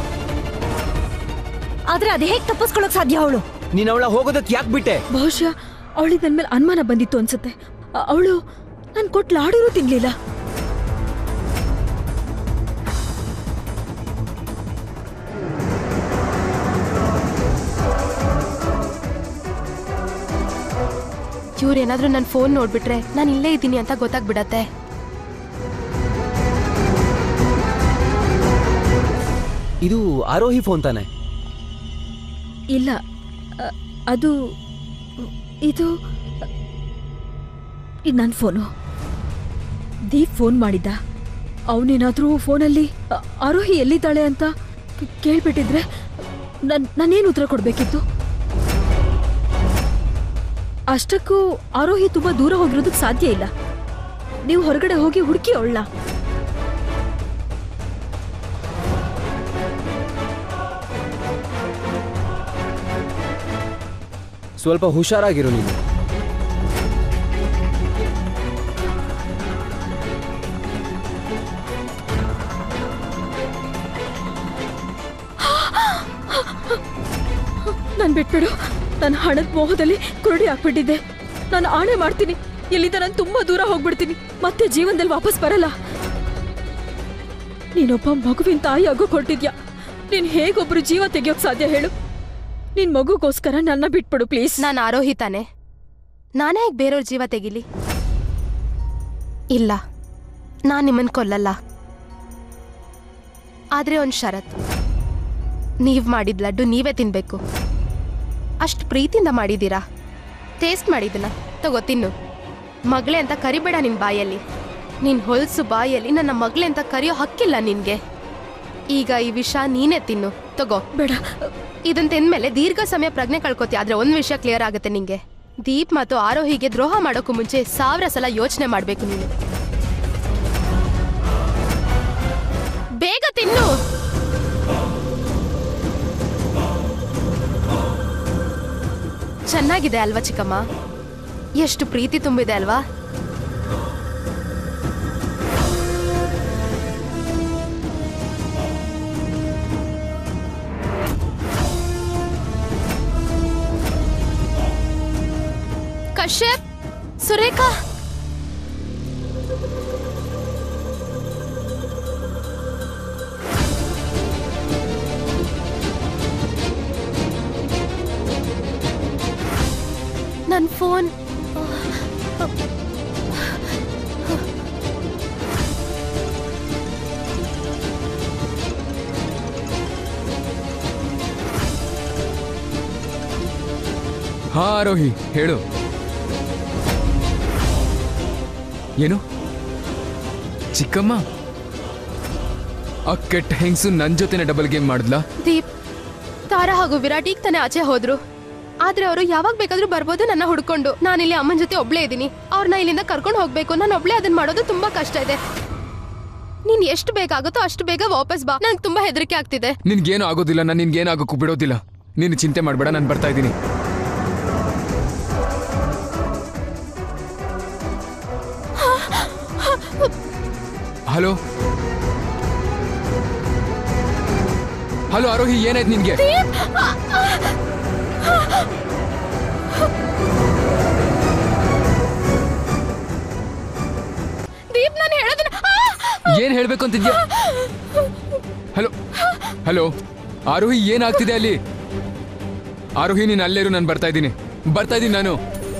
ಆದ್ರೆ ಅದ್ ಹೇಗ್ ತಪ್ಪಿಸ್ಕೊಳಕ್ ಸಾಧ್ಯ ಅವಳು
ನೀನ್ ಅವಳ ಹೋಗೋದಕ್ಕೆ ಯಾಕೆ ಬಿಟ್ಟೆ
ಬಹುಶಃ ಅವಳಿಗೆ ನನ್ನ ಮೇಲೆ ಅನುಮಾನ ಬಂದಿತ್ತು ಅನ್ಸುತ್ತೆ ಅವಳು ನಾನು ಕೊಟ್ಟು ಲಾಡೂರು ತಿನ್ಲಿಲ್ಲ
ಇವ್ರೇನಾದ್ರೂ ನನ್ನ ಫೋನ್ ನೋಡ್ಬಿಟ್ರೆ ನಾನು ಇಲ್ಲೇ ಇದ್ದೀನಿ ಅಂತ ಗೊತ್ತಾಗ್ಬಿಡತ್ತೆ
ಇದು ಆರೋಹಿ ಫೋನ್ ತಾನೆ
ಇಲ್ಲ ಅ, ಅದು ಇದು ಇದು ನನ್ನ ಫೋನು ದೀಪ್ ಫೋನ್ ಮಾಡಿದ್ದ ಅವನೇನಾದ್ರೂ ಫೋನಲ್ಲಿ ಅ, ಆರೋಹಿ ಎಲ್ಲಿದ್ದಾಳೆ ಅಂತ ಕ್- ಕೇಳ್ಬಿಟ್ಟಿದ್ರೆ ನನ್ ನಾನೇನು ಉತ್ತರ ಕೊಡಬೇಕಿತ್ತು ಅಷ್ಟಕ್ಕೂ ಆರೋಹಿ ತುಂಬಾ ದೂರ ಹೋಗಿರೋದಕ್ಕೆ ಸಾಧ್ಯ ಇಲ್ಲ ನೀವು ಹೊರಗಡೆ ಹೋಗಿ ಹುಡುಕಿ ಅವಳ
ಸ್ವಲ್ಪ ಹುಷಾರಾಗಿರು ನೀನು
ನಾನು ಬಿಟ್ಬಿಡು ನನ್ನ ಹಣದ ಮೋಹದಲ್ಲಿ ಕುರುಡಿ ಹಾಕ್ಬಿಟ್ಟಿದ್ದೆ ನಾನು ಆಣೆ ಮಾಡ್ತೀನಿ ಇಲ್ಲಿಂದ ನಾನು ತುಂಬಾ ದೂರ ಹೋಗ್ಬಿಡ್ತೀನಿ ಮತ್ತೆ ಜೀವನದಲ್ಲಿ ವಾಪಸ್ ಬರಲ್ಲ ನೀನೊಬ್ಬ ಮಗುವಿನ ತಾಯಿ ಆಗೋ ಕೊಟ್ಟಿದ್ಯಾ ನೀನ್ ಹೇಗೊಬ್ರು ಜೀವ ತೆಗಿಯೋಕ್ ಸಾಧ್ಯ ಹೇಳು ನಿನ್ ಮಗುಗೋಸ್ಕರ ನನ್ನ ಬಿಟ್ಬಿಡು ಪ್ಲೀಸ್
ನಾನು ಆರೋಹಿ ತಾನೆ ನಾನೇ ಹೇಗೆ ಬೇರೆಯವ್ರ ಜೀವ ತೆಗಿಲಿ ಇಲ್ಲ ನಾನು ನಿಮ್ಮನ್ನ ಕೊಲ್ಲಲ್ಲ ಆದ್ರೆ ಒಂದು ಷರತ್ ನೀವ್ ಮಾಡಿದ ಲಡ್ಡು ನೀವೇ ತಿನ್ಬೇಕು ಅಷ್ಟು ಪ್ರೀತಿಯಿಂದ ಮಾಡಿದ್ದೀರಾ ಟೇಸ್ಟ್ ಮಾಡಿದ್ದನ್ನ ತಗೋ ತಿನ್ನು ಮಗಳೇ ಅಂತ ಕರಿಬೇಡ ನಿನ್ ಬಾಯಲ್ಲಿ ನಿನ್ ಹೊಲ್ಸು ಬಾಯಲ್ಲಿ ನನ್ನ ಮಗಳೇ ಅಂತ ಕರೆಯೋ ಹಕ್ಕಿಲ್ಲ ನಿನ್ಗೆ ಈಗ ಈ ವಿಷ ನೀನೇ ತಿನ್ನು ತಗೋ
ಬೇಡ
ಇದನ್ ತಿಂದ್ಮೇಲೆ ದೀರ್ಘ ಸಮಯ ಪ್ರಜ್ಞೆ ಕಳ್ಕೊತಿ ಆದ್ರೆ ಒಂದ್ ವಿಷಯ ಕ್ಲಿಯರ್ ಆಗುತ್ತೆ ನಿಂಗೆ ದೀಪ್ ಮತ್ತು ಆರೋಹಿಗೆ ದ್ರೋಹ ಮಾಡೋಕ್ಕೂ ಮುಂಚೆ ಸಾವಿರ ಸಲ ಯೋಚನೆ ಮಾಡ್ಬೇಕು ನೀನು ಬೇಗ ತಿನ್ನು ಚೆನ್ನಾಗಿದೆ ಅಲ್ವಾ ಚಿಕ್ಕಮ್ಮ ಎಷ್ಟು ಪ್ರೀತಿ ತುಂಬಿದೆ ಅಲ್ವಾ ಕಶ್ಯಪ್ ಸುರೇಖಾ ನನ್ನ ಫೋನ್
ಹಾ ಆರೋಹಿ ಹೇಳು ಏನು ಚಿಕ್ಕಮ್ಮ ಆ ಕೆಟ್ಟ ಹೆಂಗ್ಸು ನನ್ ಜೊತೆನೆ ಡಬಲ್ ಗೇಮ್ ಮಾಡಿದ್ಲಾ
ದೀಪ್ ತಾರಾ ಹಾಗೂ ವಿರಾಟ್ ಈಗ ತಾನೇ ಆಚೆ ಹೋದ್ರು ಆದ್ರೆ ಅವರು ಯಾವಾಗ ಬೇಕಾದ್ರೂ ಬರ್ಬೋದು ನನ್ನ ಹುಡ್ಕೊಂಡು ನಾನಿಲ್ಲಿ ಅಮ್ಮನ ಜೊತೆ ಒಬ್ಳೇ ಇದ್ದೀನಿ ಅವ್ರನ್ನ ಇಲ್ಲಿಂದ ಕರ್ಕೊಂಡು ಹೋಗ್ಬೇಕು ನಾನು ಒಬ್ಳೇ ಅದನ್ನ ಮಾಡೋದು ತುಂಬಾ ಕಷ್ಟ ಇದೆ ನೀನ್ ಎಷ್ಟು ಬೇಗ ಆಗುತ್ತೋ ಅಷ್ಟು ಬೇಗ ವಾಪಸ್ ಬಾ ನಂಗೆ ತುಂಬಾ ಹೆದರಿಕೆ ಆಗ್ತಿದೆ
ನಿನ್ಗೇನು ಆಗೋದಿಲ್ಲ ನಾನು ನಿನ್ಗೇನು ಆಗೋಕ್ಕೂ ಬಿಡೋದಿಲ್ಲ ನೀನು ಚಿಂತೆ ಮಾಡಬೇಡ ನಾನು ಬರ್ತಾ ಇದ್ದೀನಿ ಹಲೋ ಹಲೋ ಆರೋಹಿ ಏನಾಯ್ತು ನಿನ್ಗೆ
ದೀಪ್ ನಾನು ಹೇಳೋದನ್ನ ಆ!
ಏನ್ ಹೇಳ್ಬೇಕು ಅಂತಿದ್ಯಾ ಹಲೋ ಹಲೋ ಆರೋಹಿ ಏನಾಗ್ತಿದೆ ಅಲ್ಲಿ ಆರೋಹಿ ನೀನು ಅಲ್ಲೇರು ನಾನು ಬರ್ತಾ ಇದ್ದೀನಿ ಬರ್ತಾ ಇದ್ದೀನಿ ನಾನು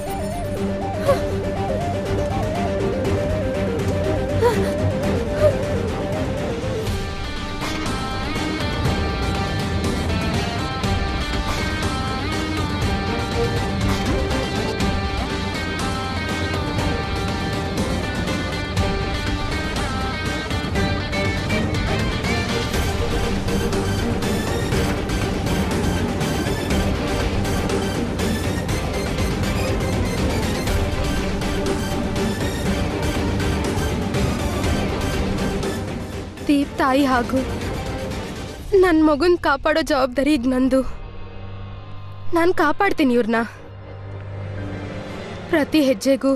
ದೀಪ್ ತಾಯಿ ಹಾಗೂ ನನ್ನ ಮಗುನ್ ಕಾಪಾಡೋ ಜವಾಬ್ದಾರಿ ಈಗ ನಂದು ನಾನು ಕಾಪಾಡ್ತೀನಿ ಇವ್ರನ್ನ ಪ್ರತಿ ಹೆಜ್ಜೆಗೂ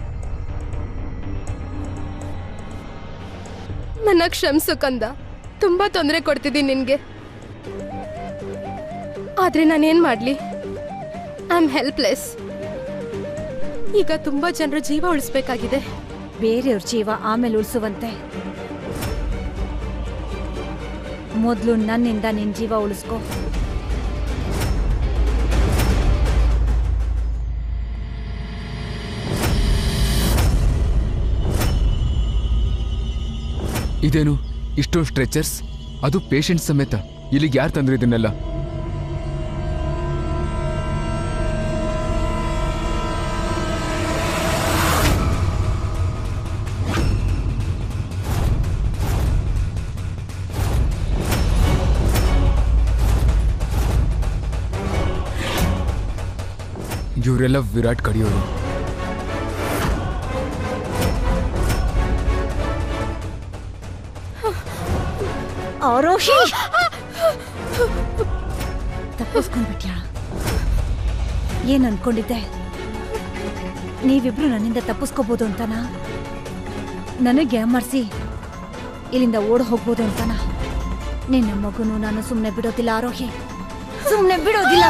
ನನ್ನ ಕ್ಷಮಿಸು ಕಂದ ತುಂಬಾ ತೊಂದರೆ ಕೊಡ್ತಿದ್ದೀನಿ ನಿನ್ಗೆ ಆದ್ರೆ ನಾನೇನ್ ಮಾಡ್ಲಿ ಐ ಆಮ್ ಹೆಲ್ಪ್ಲೆಸ್ ಈಗ ತುಂಬಾ ಜನರ ಜೀವ ಉಳಿಸ್ಬೇಕಾಗಿದೆ
ಬೇರೆಯವ್ರ ಜೀವ ಆಮೇಲೆ ಉಳಿಸುವಂತೆ ಮೊದಲು ನನ್ನಿಂದ ನಿನ್ ಜೀವ ಉಳಿಸ್ಕೋ
ಇದೇನು ಇಷ್ಟೊಂದು ಸ್ಟ್ರೆಚರ್ಸ್ ಅದು ಪೇಷಂಟ್ ಸಮೇತ ಇಲ್ಲಿಗೆ ಯಾರು ತಂದ್ರು ಇದನ್ನೆಲ್ಲ ಇವರೆಲ್ಲ ವಿರಾಟ್ ಕಡಿಯೋರು
ಆರೋಹಿ ತಪ್ಪಿಸ್ಕೊಂಡ್ಬಿಟ್ಯಾ ಏನ್ ಅನ್ಕೊಂಡಿದ್ದೆ ನೀವಿಬ್ರು ನನ್ನಿಂದ ತಪ್ಪಿಸ್ಕೋಬೋದು ಅಂತನಾ ನನಗೆ ಅಮರ್ಸಿ ಇಲ್ಲಿಂದ ಓಡ್ ಹೋಗ್ಬೋದು ಅಂತನಾ ನಿನ್ನ ಮಗುನು ನಾನು ಸುಮ್ಮನೆ ಬಿಡೋದಿಲ್ಲ ಆರೋಹಿ ಸುಮ್ಮನೆ ಬಿಡೋದಿಲ್ಲ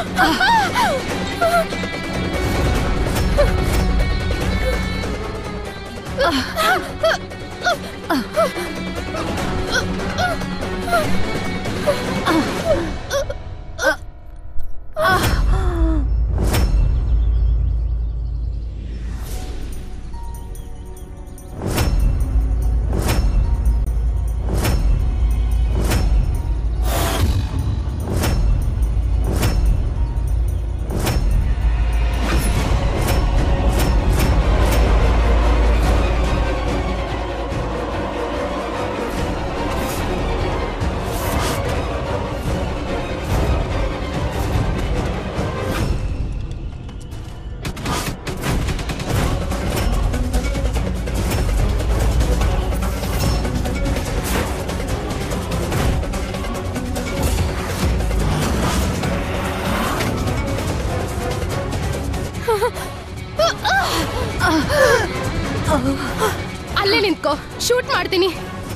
ಅಲ್ಲೇ ನಿಂತ್ಕೋ ಶೂಟ್ ಮಾಡ್ತೀನಿ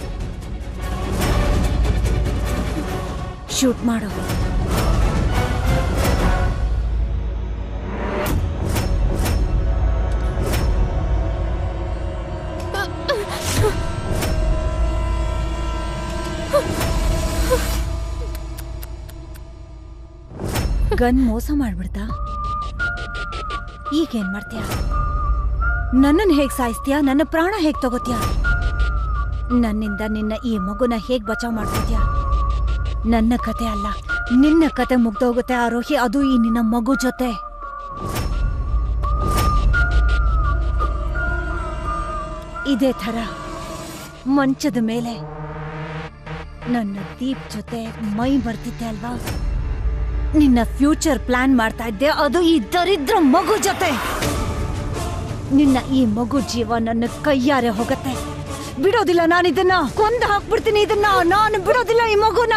ಶೂಟ್ ಮಾಡು ಗನ್ ಮೋಸ ಮಾಡ್ಬಿಡ್ತಾ ಈಗೇನ್ ಮಾಡ್ತೀಯ ನನ್ನನ್ನು ಹೇಗ್ ಸಾಯಿಸ್ತೀಯ ನನ್ನ ಪ್ರಾಣ ಹೇಗ್ ತಗೋತೀಯ ನನ್ನಿಂದ ನಿನ್ನ ಈ ಮಗುನ ಹೇಗ್ ಬಚಾವ್ ಮಾಡ್ಕೋತೀಯ ನನ್ನ ಕತೆ ಅಲ್ಲ ನಿನ್ನ ಕತೆ ಮುಗ್ದೋಗುತ್ತೆ ಆರೋಹಿ ಅದು ಈ ನಿನ್ನ ಮಗು ಜೊತೆ ಇದೇ ಥರ ಮಂಚದ ಮೇಲೆ ನನ್ನ ದೀಪ್ ಜೊತೆ ಮೈ ಬರ್ತಿದ್ದೆ ಅಲ್ವಾ ನಿನ್ನ ಫ್ಯೂಚರ್ ಪ್ಲಾನ್ ಮಾಡ್ತಾ ಇದ್ದೆ ಅದು ಈ ದರಿದ್ರ ಮಗು ಜೊತೆ ನಿನ್ನ ಈ ಮಗು ಜೀವ ನನ್ನ ಕೈಯಾರೆ ಹೋಗತ್ತೆ ಬಿಡೋದಿಲ್ಲ ನಾನು ಇದನ್ನ ಕೊಂದು ಹಾಕ್ಬಿಡ್ತೀನಿ ಇದನ್ನ ನಾನು ಬಿಡೋದಿಲ್ಲ ಈ ಮಗುನ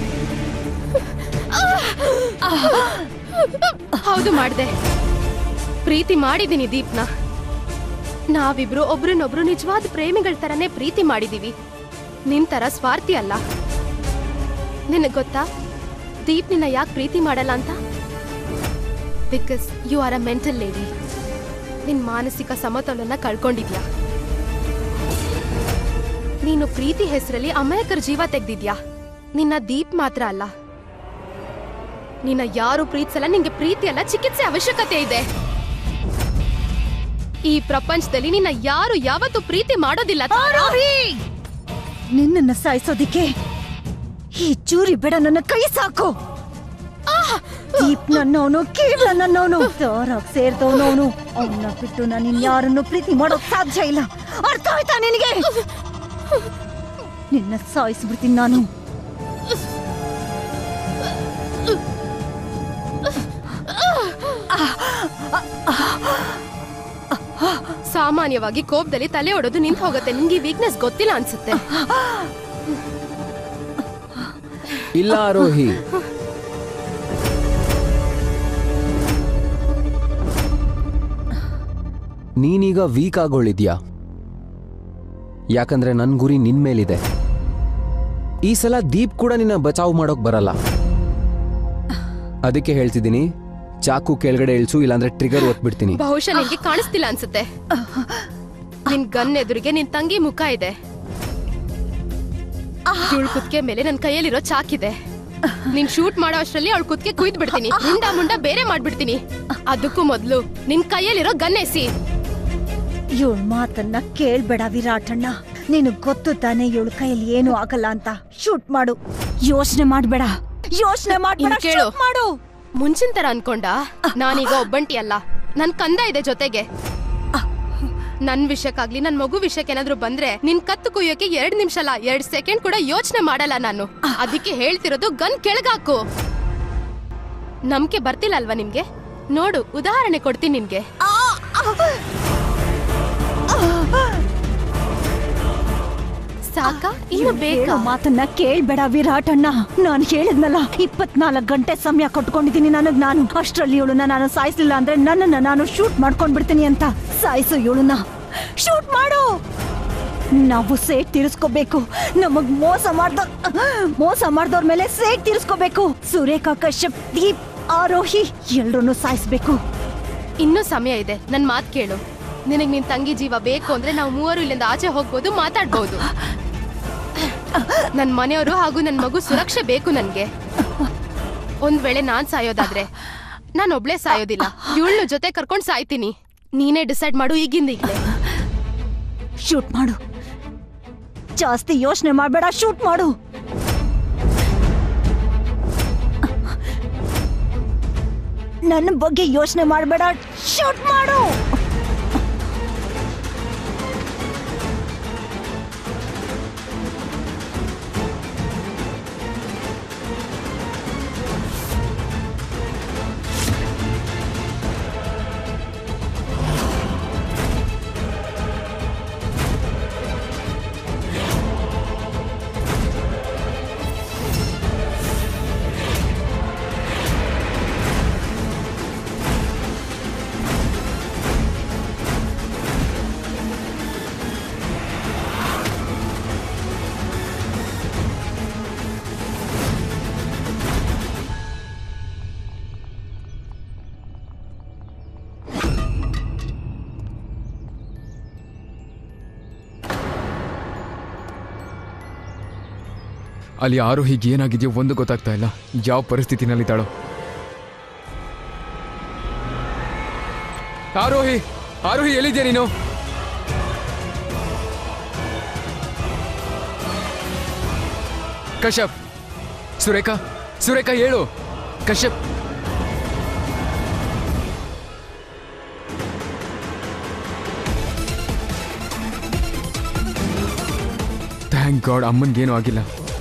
ಹೌದು ಮಾಡ್ದೆ ಪ್ರೀತಿ ಮಾಡಿದೀನಿ ದೀಪ್ನ ನಾವಿಬ್ರು ಒಬ್ರನ್ನೊಬ್ರು ನಿಜವಾದ ಪ್ರೇಮಿಗಳ ತರನೇ ಪ್ರೀತಿ ಮಾಡಿದೀವಿ ನಿನ್ ತರ ಸ್ವಾರ್ಥಿ ಅಲ್ಲ ನಿನಗ್ ಗೊತ್ತಾ ದೀಪ್ ನಿನ್ನ ಯಾಕೆ ಪ್ರೀತಿ ಮಾಡಲ್ಲ ಅಂತ because you are a mental lady ನಿನ್ ಮಾನಸಿಕ ಸಮತೋಲನ ಕಳ್ಕೊಂಡಿದ್ಯಾ ನೀನು ಪ್ರೀತಿ ಹೆಸರಲ್ಲಿ ಅಮಾಯಕರ ಜೀವ ತೆಗ್ದಿದ್ಯಾ ನಿನ್ನ ದೀಪ್ ಮಾತ್ರ ಅಲ್ಲ ನಿನ್ನ ಯಾರು ಪ್ರೀತಿಸಲ್ಲ ನಿಂಗೆ ಪ್ರೀತಿ ಅಲ್ಲ ಚಿಕಿತ್ಸೆ ಅವಶ್ಯಕತೆ ಇದೆ ಈ ಪ್ರಪಂಚದಲ್ಲಿ ನಿನ್ನ ಯಾರು ಯಾವತ್ತೂ ಪ್ರೀತಿ ಮಾಡೋದಿಲ್ಲ ತಾರಾ.
ನಿನ್ನನ್ನ ಸಾಯಿಸೋದಿಕ್ಕೆ ಈ ಚೂರಿ ಬೇಡ ನನ್ನ ಕೈ ಸಾಕು ದೀಪ್ ನನ್ನವನು ಕೇವಲ ನನ್ನವನು ದಾರಾಗ್ ಸೇರ್ದವನು ಅವನು ಅವನ್ನ ಬಿಟ್ಟು ನಾನು ಇನ್ಯಾರನ್ನು ಪ್ರೀತಿ ಮಾಡೋಕ್ ಸಾಧ್ಯ ಇಲ್ಲ ಅರ್ಥ ಆಯ್ತಾ ನಿನಗೆ ನಿನ್ನ ಸಾಯಿಸ್ಬಿಡ್ತೀನಿ ನಾನು
ಸಾಮಾನ್ಯವಾಗಿ ಕೋಪದಲ್ಲಿ ತಲೆ ಹೊಡೋದು ನಿಂತು ಹೋಗುತ್ತೆ ನಿಂಗೆ ವೀಕ್ನೆಸ್ ಗೊತ್ತಿಲ್ಲ ಅನ್ಸುತ್ತೆ
ಇಲ್ಲ ಆರೋಹಿ ನೀನೀಗ ವೀಕ್ ಆಗೋಳಿದ್ಯಾ ಯಾಕಂದ್ರೆ ನನ್ನ ಗುರಿ ನಿನ್ ಮೇಲಿದೆ ಈ ಸಲ ದೀಪ್ ಕೂಡ ನಿನ್ನ ಬಚಾವ್ ಮಾಡೋಕ್ ಬರಲ್ಲ ಅದಕ್ಕೆ ಹೇಳ್ತಿದ್ದೀನಿ ಚಾಕು ಕೆಳಗಡೆ ಇಳಿಸು ಇಲ್ಲಾಂದ್ರೆ ಟ್ರಿಗರ್ ಒತ್ಬಿಡ್ತೀನಿ
ಬಹುಶಃ ನಿನ್ಗೆ ಕಾಣಿಸ್ತಿಲ್ಲ ಅನ್ಸುತ್ತೆ ನಿನ್ ಗನ್ ಎದುರಿಗೆ ನಿನ್ ತಂಗಿ ಮುಖ ಇದೆ ಇವಳು ಕುತ್ಕೆ ಮೇಲೆ ನನ್ ಕೈಯಲ್ಲಿರೋ ಚಾಕಿದೆ ನೀನ್ ಶೂಟ್ ಮಾಡೋ ಅಷ್ಟ್ರಲ್ಲಿ ಅವಳ ಕುತ್ಕೆ ಕುಯ್ದು ಬಿಡ್ತೀನಿ ಮುಂಡ ಮುಂಡ ಬೇರೆ ಮಾಡ್ಬಿಡ್ತೀನಿ ಅದಕ್ಕೂ ಮೊದ್ಲು ನಿನ್ ಕೈಯಲ್ಲಿರೋ ಗನ್ ಎಸಿ
ಇವಳ ಮಾತನ್ನ ಕೇಳ್ಬೇಡ ವಿರಾಟಣ್ಣ ನೀನು ಗೊತ್ತು ತಾನೇ ಇವಳ ಕೈಯಲ್ಲಿ ಏನು ಆಗಲ್ಲ ಅಂತ ಶೂಟ್ ಮಾಡು ಯೋಚನೆ ಮಾಡ್ಬೇಡ ಯೋಚನೆ ಮಾಡ್ಬೇಡ
ಇನ್ ಕೇಳು.
shoot ಮಾಡು
ಮುಂಚಿನ ತರ ಅನ್ಕೊಂಡ ನಾನೀಗ ಒಬ್ಬಂಟಿ ಅಲ್ಲ ನನ್ ಕಂದ ಇದೆ ಜೊತೆಗೆ ನನ್ ವಿಷಯಕ್ಕಾಗ್ಲಿ ನನ್ ಮಗು ವಿಷಯಕ್ಕೆ ಏನಾದ್ರೂ ಬಂದ್ರೆ ನಿನ್ ಕತ್ತು ಕುಯ್ಯೋಕೆ ಎರಡ್ ನಿಮಿಷ ಅಲ್ಲ ಎರಡ್ ಸೆಕೆಂಡ್ ಕೂಡ ಯೋಚನೆ ಮಾಡಲ್ಲ ನಾನು ಅದಕ್ಕೆ ಹೇಳ್ತಿರೋದು ಗನ್ ಕೆಳಗಾಕು ನಂಬಿಕೆ ಬರ್ತಿಲ್ಲ ಅಲ್ವಾ ನಿಮ್ಗೆ ನೋಡು ಉದಾಹರಣೆ ಕೊಡ್ತೀನಿ ನಿನ್ಗೆ ಸಾಕಾ ಇನ್ನು ಬೇಕಾ
ಹೇಳೋ ಮಾತನ್ನ ಕೇಳ್ಬೇಡ ವಿರಾಟಣ್ಣ ನಾನು ಹೇಳಿದ್ನಲ್ಲ ಇಪ್ಪತ್ನಾಲ್ಕು ಗಂಟೆ ಸಮಯ ಕೊಟ್ಕೊಂಡಿದ್ದೀನಿ ನನಗ್ ನಾನು ಅಷ್ಟ್ರಲ್ಲಿ ಇವಳನ್ನ ನಾನು ಸಾಯಿಸ್ಲಿಲ್ಲ ಅಂದ್ರೆ ನನ್ನನ್ನ ನಾನು ಶೂಟ್ ಮಾಡ್ಕೊಂಡ್ ಬಿಡ್ತೀನಿ ಅಂತ ಸಾಯಿಸು ಇವಳನ್ನ ಶೂಟ್ ಮಾಡು ನಾವು ಸೇಟ್ ತೀರಿಸ್ಕೋಬೇಕು ನಮಗ್ ಮೋಸ ಮಾಡ್ದ ಮೋಸ ಮಾಡ್ದವ್ರ ಮೇಲೆ ಸೇಟ್ ತೀರಿಸ್ಕೋಬೇಕು ಸುರೇಖಾ ಕಶ್ಯಪ್ ದೀಪ್ ಆರೋಹಿ ಎಲ್ರನ್ನೂ ಸಾಯಿಸ್ಬೇಕು
ಇನ್ನೂ ಸಮಯ ಇದೆ ನನ್ ಮಾತ್ ಕೇಳು ನಿನಗ್ ನಿನ್ ತಂಗಿ ಜೀವ ಬೇಕು ಅಂದ್ರೆ ನಾವು ಮೂವರು ಇಲ್ಲಿಂದ ಆಚೆ ಹೋಗ್ಬೋದು ಮಾತಾಡ್ಬೋದು ನನ್ ಮನೆಯವರು ಹಾಗೂ ನನ್ ಮಗು ಸುರಕ್ಷೆ ಬೇಕು ನನ್ಗೆ ಒಂದ್ ವೇಳೆ ನಾನ್ ಸಾಯೋದಾದ್ರೆ ನಾನ್ ಒಬ್ಳೆ ಸಾಯೋದಿಲ್ಲ ಇವಳು ಜೊತೆ ಕರ್ಕೊಂಡ್ ಸಾಯ್ತೀನಿ ನೀನೇ ಡಿಸೈಡ್ ಮಾಡು ಈಗಿಂದ ಈಗ್ಲೇ
ಶೂಟ್ ಮಾಡು ಜಾಸ್ತಿ ಯೋಚನೆ ಮಾಡಬೇಡ ಶೂಟ್ ಮಾಡು ನನ್ನ ಬಗ್ಗೆ ಯೋಚನೆ ಮಾಡಬೇಡ ಶೂಟ್ ಮಾಡು
ಅಲ್ಲಿ ಆರೋಹಿಗೆ ಏನಾಗಿದೆಯೋ ಒಂದು ಗೊತ್ತಾಗ್ತಾ ಇಲ್ಲ ಯಾವ ಪರಿಸ್ಥಿತಿನಲ್ಲಿದ್ದಾಳೋ ಆರೋಹಿ ಆರೋಹಿ ಎಲ್ಲಿದ್ಯಾ ನೀನು ಕಶ್ಯಪ್ ಸುರೇಖಾ ಸುರೇಖಾ ಹೇಳು ಕಶ್ಯಪ್ ಥ್ಯಾಂಕ್ ಗಾಡ್ ಅಮ್ಮನ್ಗೇನು ಆಗಿಲ್ಲ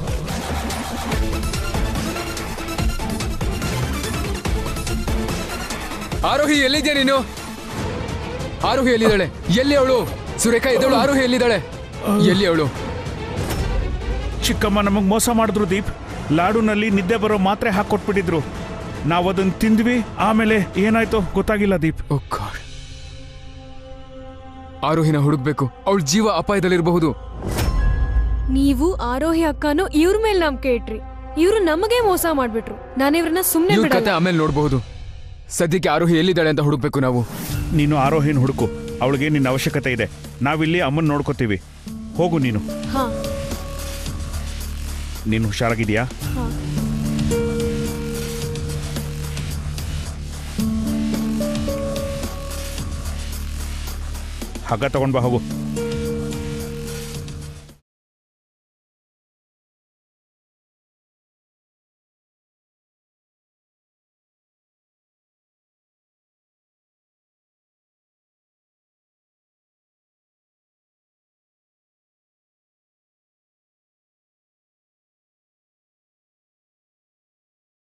ಆರೋಹಿ ಎಲ್ಲಿದ್ಯಾ ನೀನು ಆರೋಹಿ ಎಲ್ಲಿದ್ದಾಳೆ ಎಲ್ಲಿ ಅವಳು ಸುರೇಖಾ ಇದ್ದವಳು ಆರೋಹಿ ಎಲ್ಲಿದ್ದಾಳೆ ಎಲ್ಲಿ ಅವಳು
ಚಿಕ್ಕಮ್ಮ ನಮಗ್ ಮೋಸ ಮಾಡಿದ್ರು ದೀಪ್ ಲಾಡುನಲ್ಲಿ ನಿದ್ದೆ ಬರೋ ಮಾತ್ರೆ ಹಾಕೊಟ್ಬಿಟ್ಟಿದ್ರು ನಾವು ಅದನ್ನ ತಿಂದ್ವಿ ಆಮೇಲೆ ಏನಾಯ್ತೋ ಗೊತ್ತಾಗಿಲ್ಲ ದೀಪ್
ಓ ಗಾಡ್ ಆರೋಹಿನ ಹುಡುಕ್ಬೇಕು ಅವಳ ಜೀವ ಅಪಾಯದಲ್ಲಿರಬಹುದು
ನೀವು ಆರೋಹಿ ಅಕ್ಕನು ಇವ್ರ ಮೇಲೆ ನಂಬಿಕೆ ಇಟ್ರಿ ಇವ್ರು ನಮಗೆ ಮೋಸ ಮಾಡ್ಬಿಟ್ರು ನಾನು ಇವ್ರನ್ನ ಸುಮ್ನೆ
ಇವ್ರ ಕತೆ
ಬಿಡಲ್ಲ
ಆಮೇಲೆ ನೋಡಬಹುದು ಸದ್ಯಕ್ಕೆ ಆರೋಹಿ ಎಲ್ಲಿದ್ದಾಳೆ ಅಂತ ಹುಡುಕ್ಬೇಕು ನಾವು
ನೀನು ಆರೋಹಿನ ಹುಡುಕು ಅವಳಿಗೆ ನಿನ್ನ ಅವಶ್ಯಕತೆ ಇದೆ ನಾವಿಲ್ಲಿ ಅಮ್ಮನ್ ನೋಡ್ಕೋತೀವಿ ಹೋಗು ನೀನು
ಹಾ
ನೀನು ಹುಷಾರಾಗಿದ್ಯಾ
ಹಾ
ಹಗ್ಗ ತಗೊಂಡ್ ಬಾ ಹೋಗು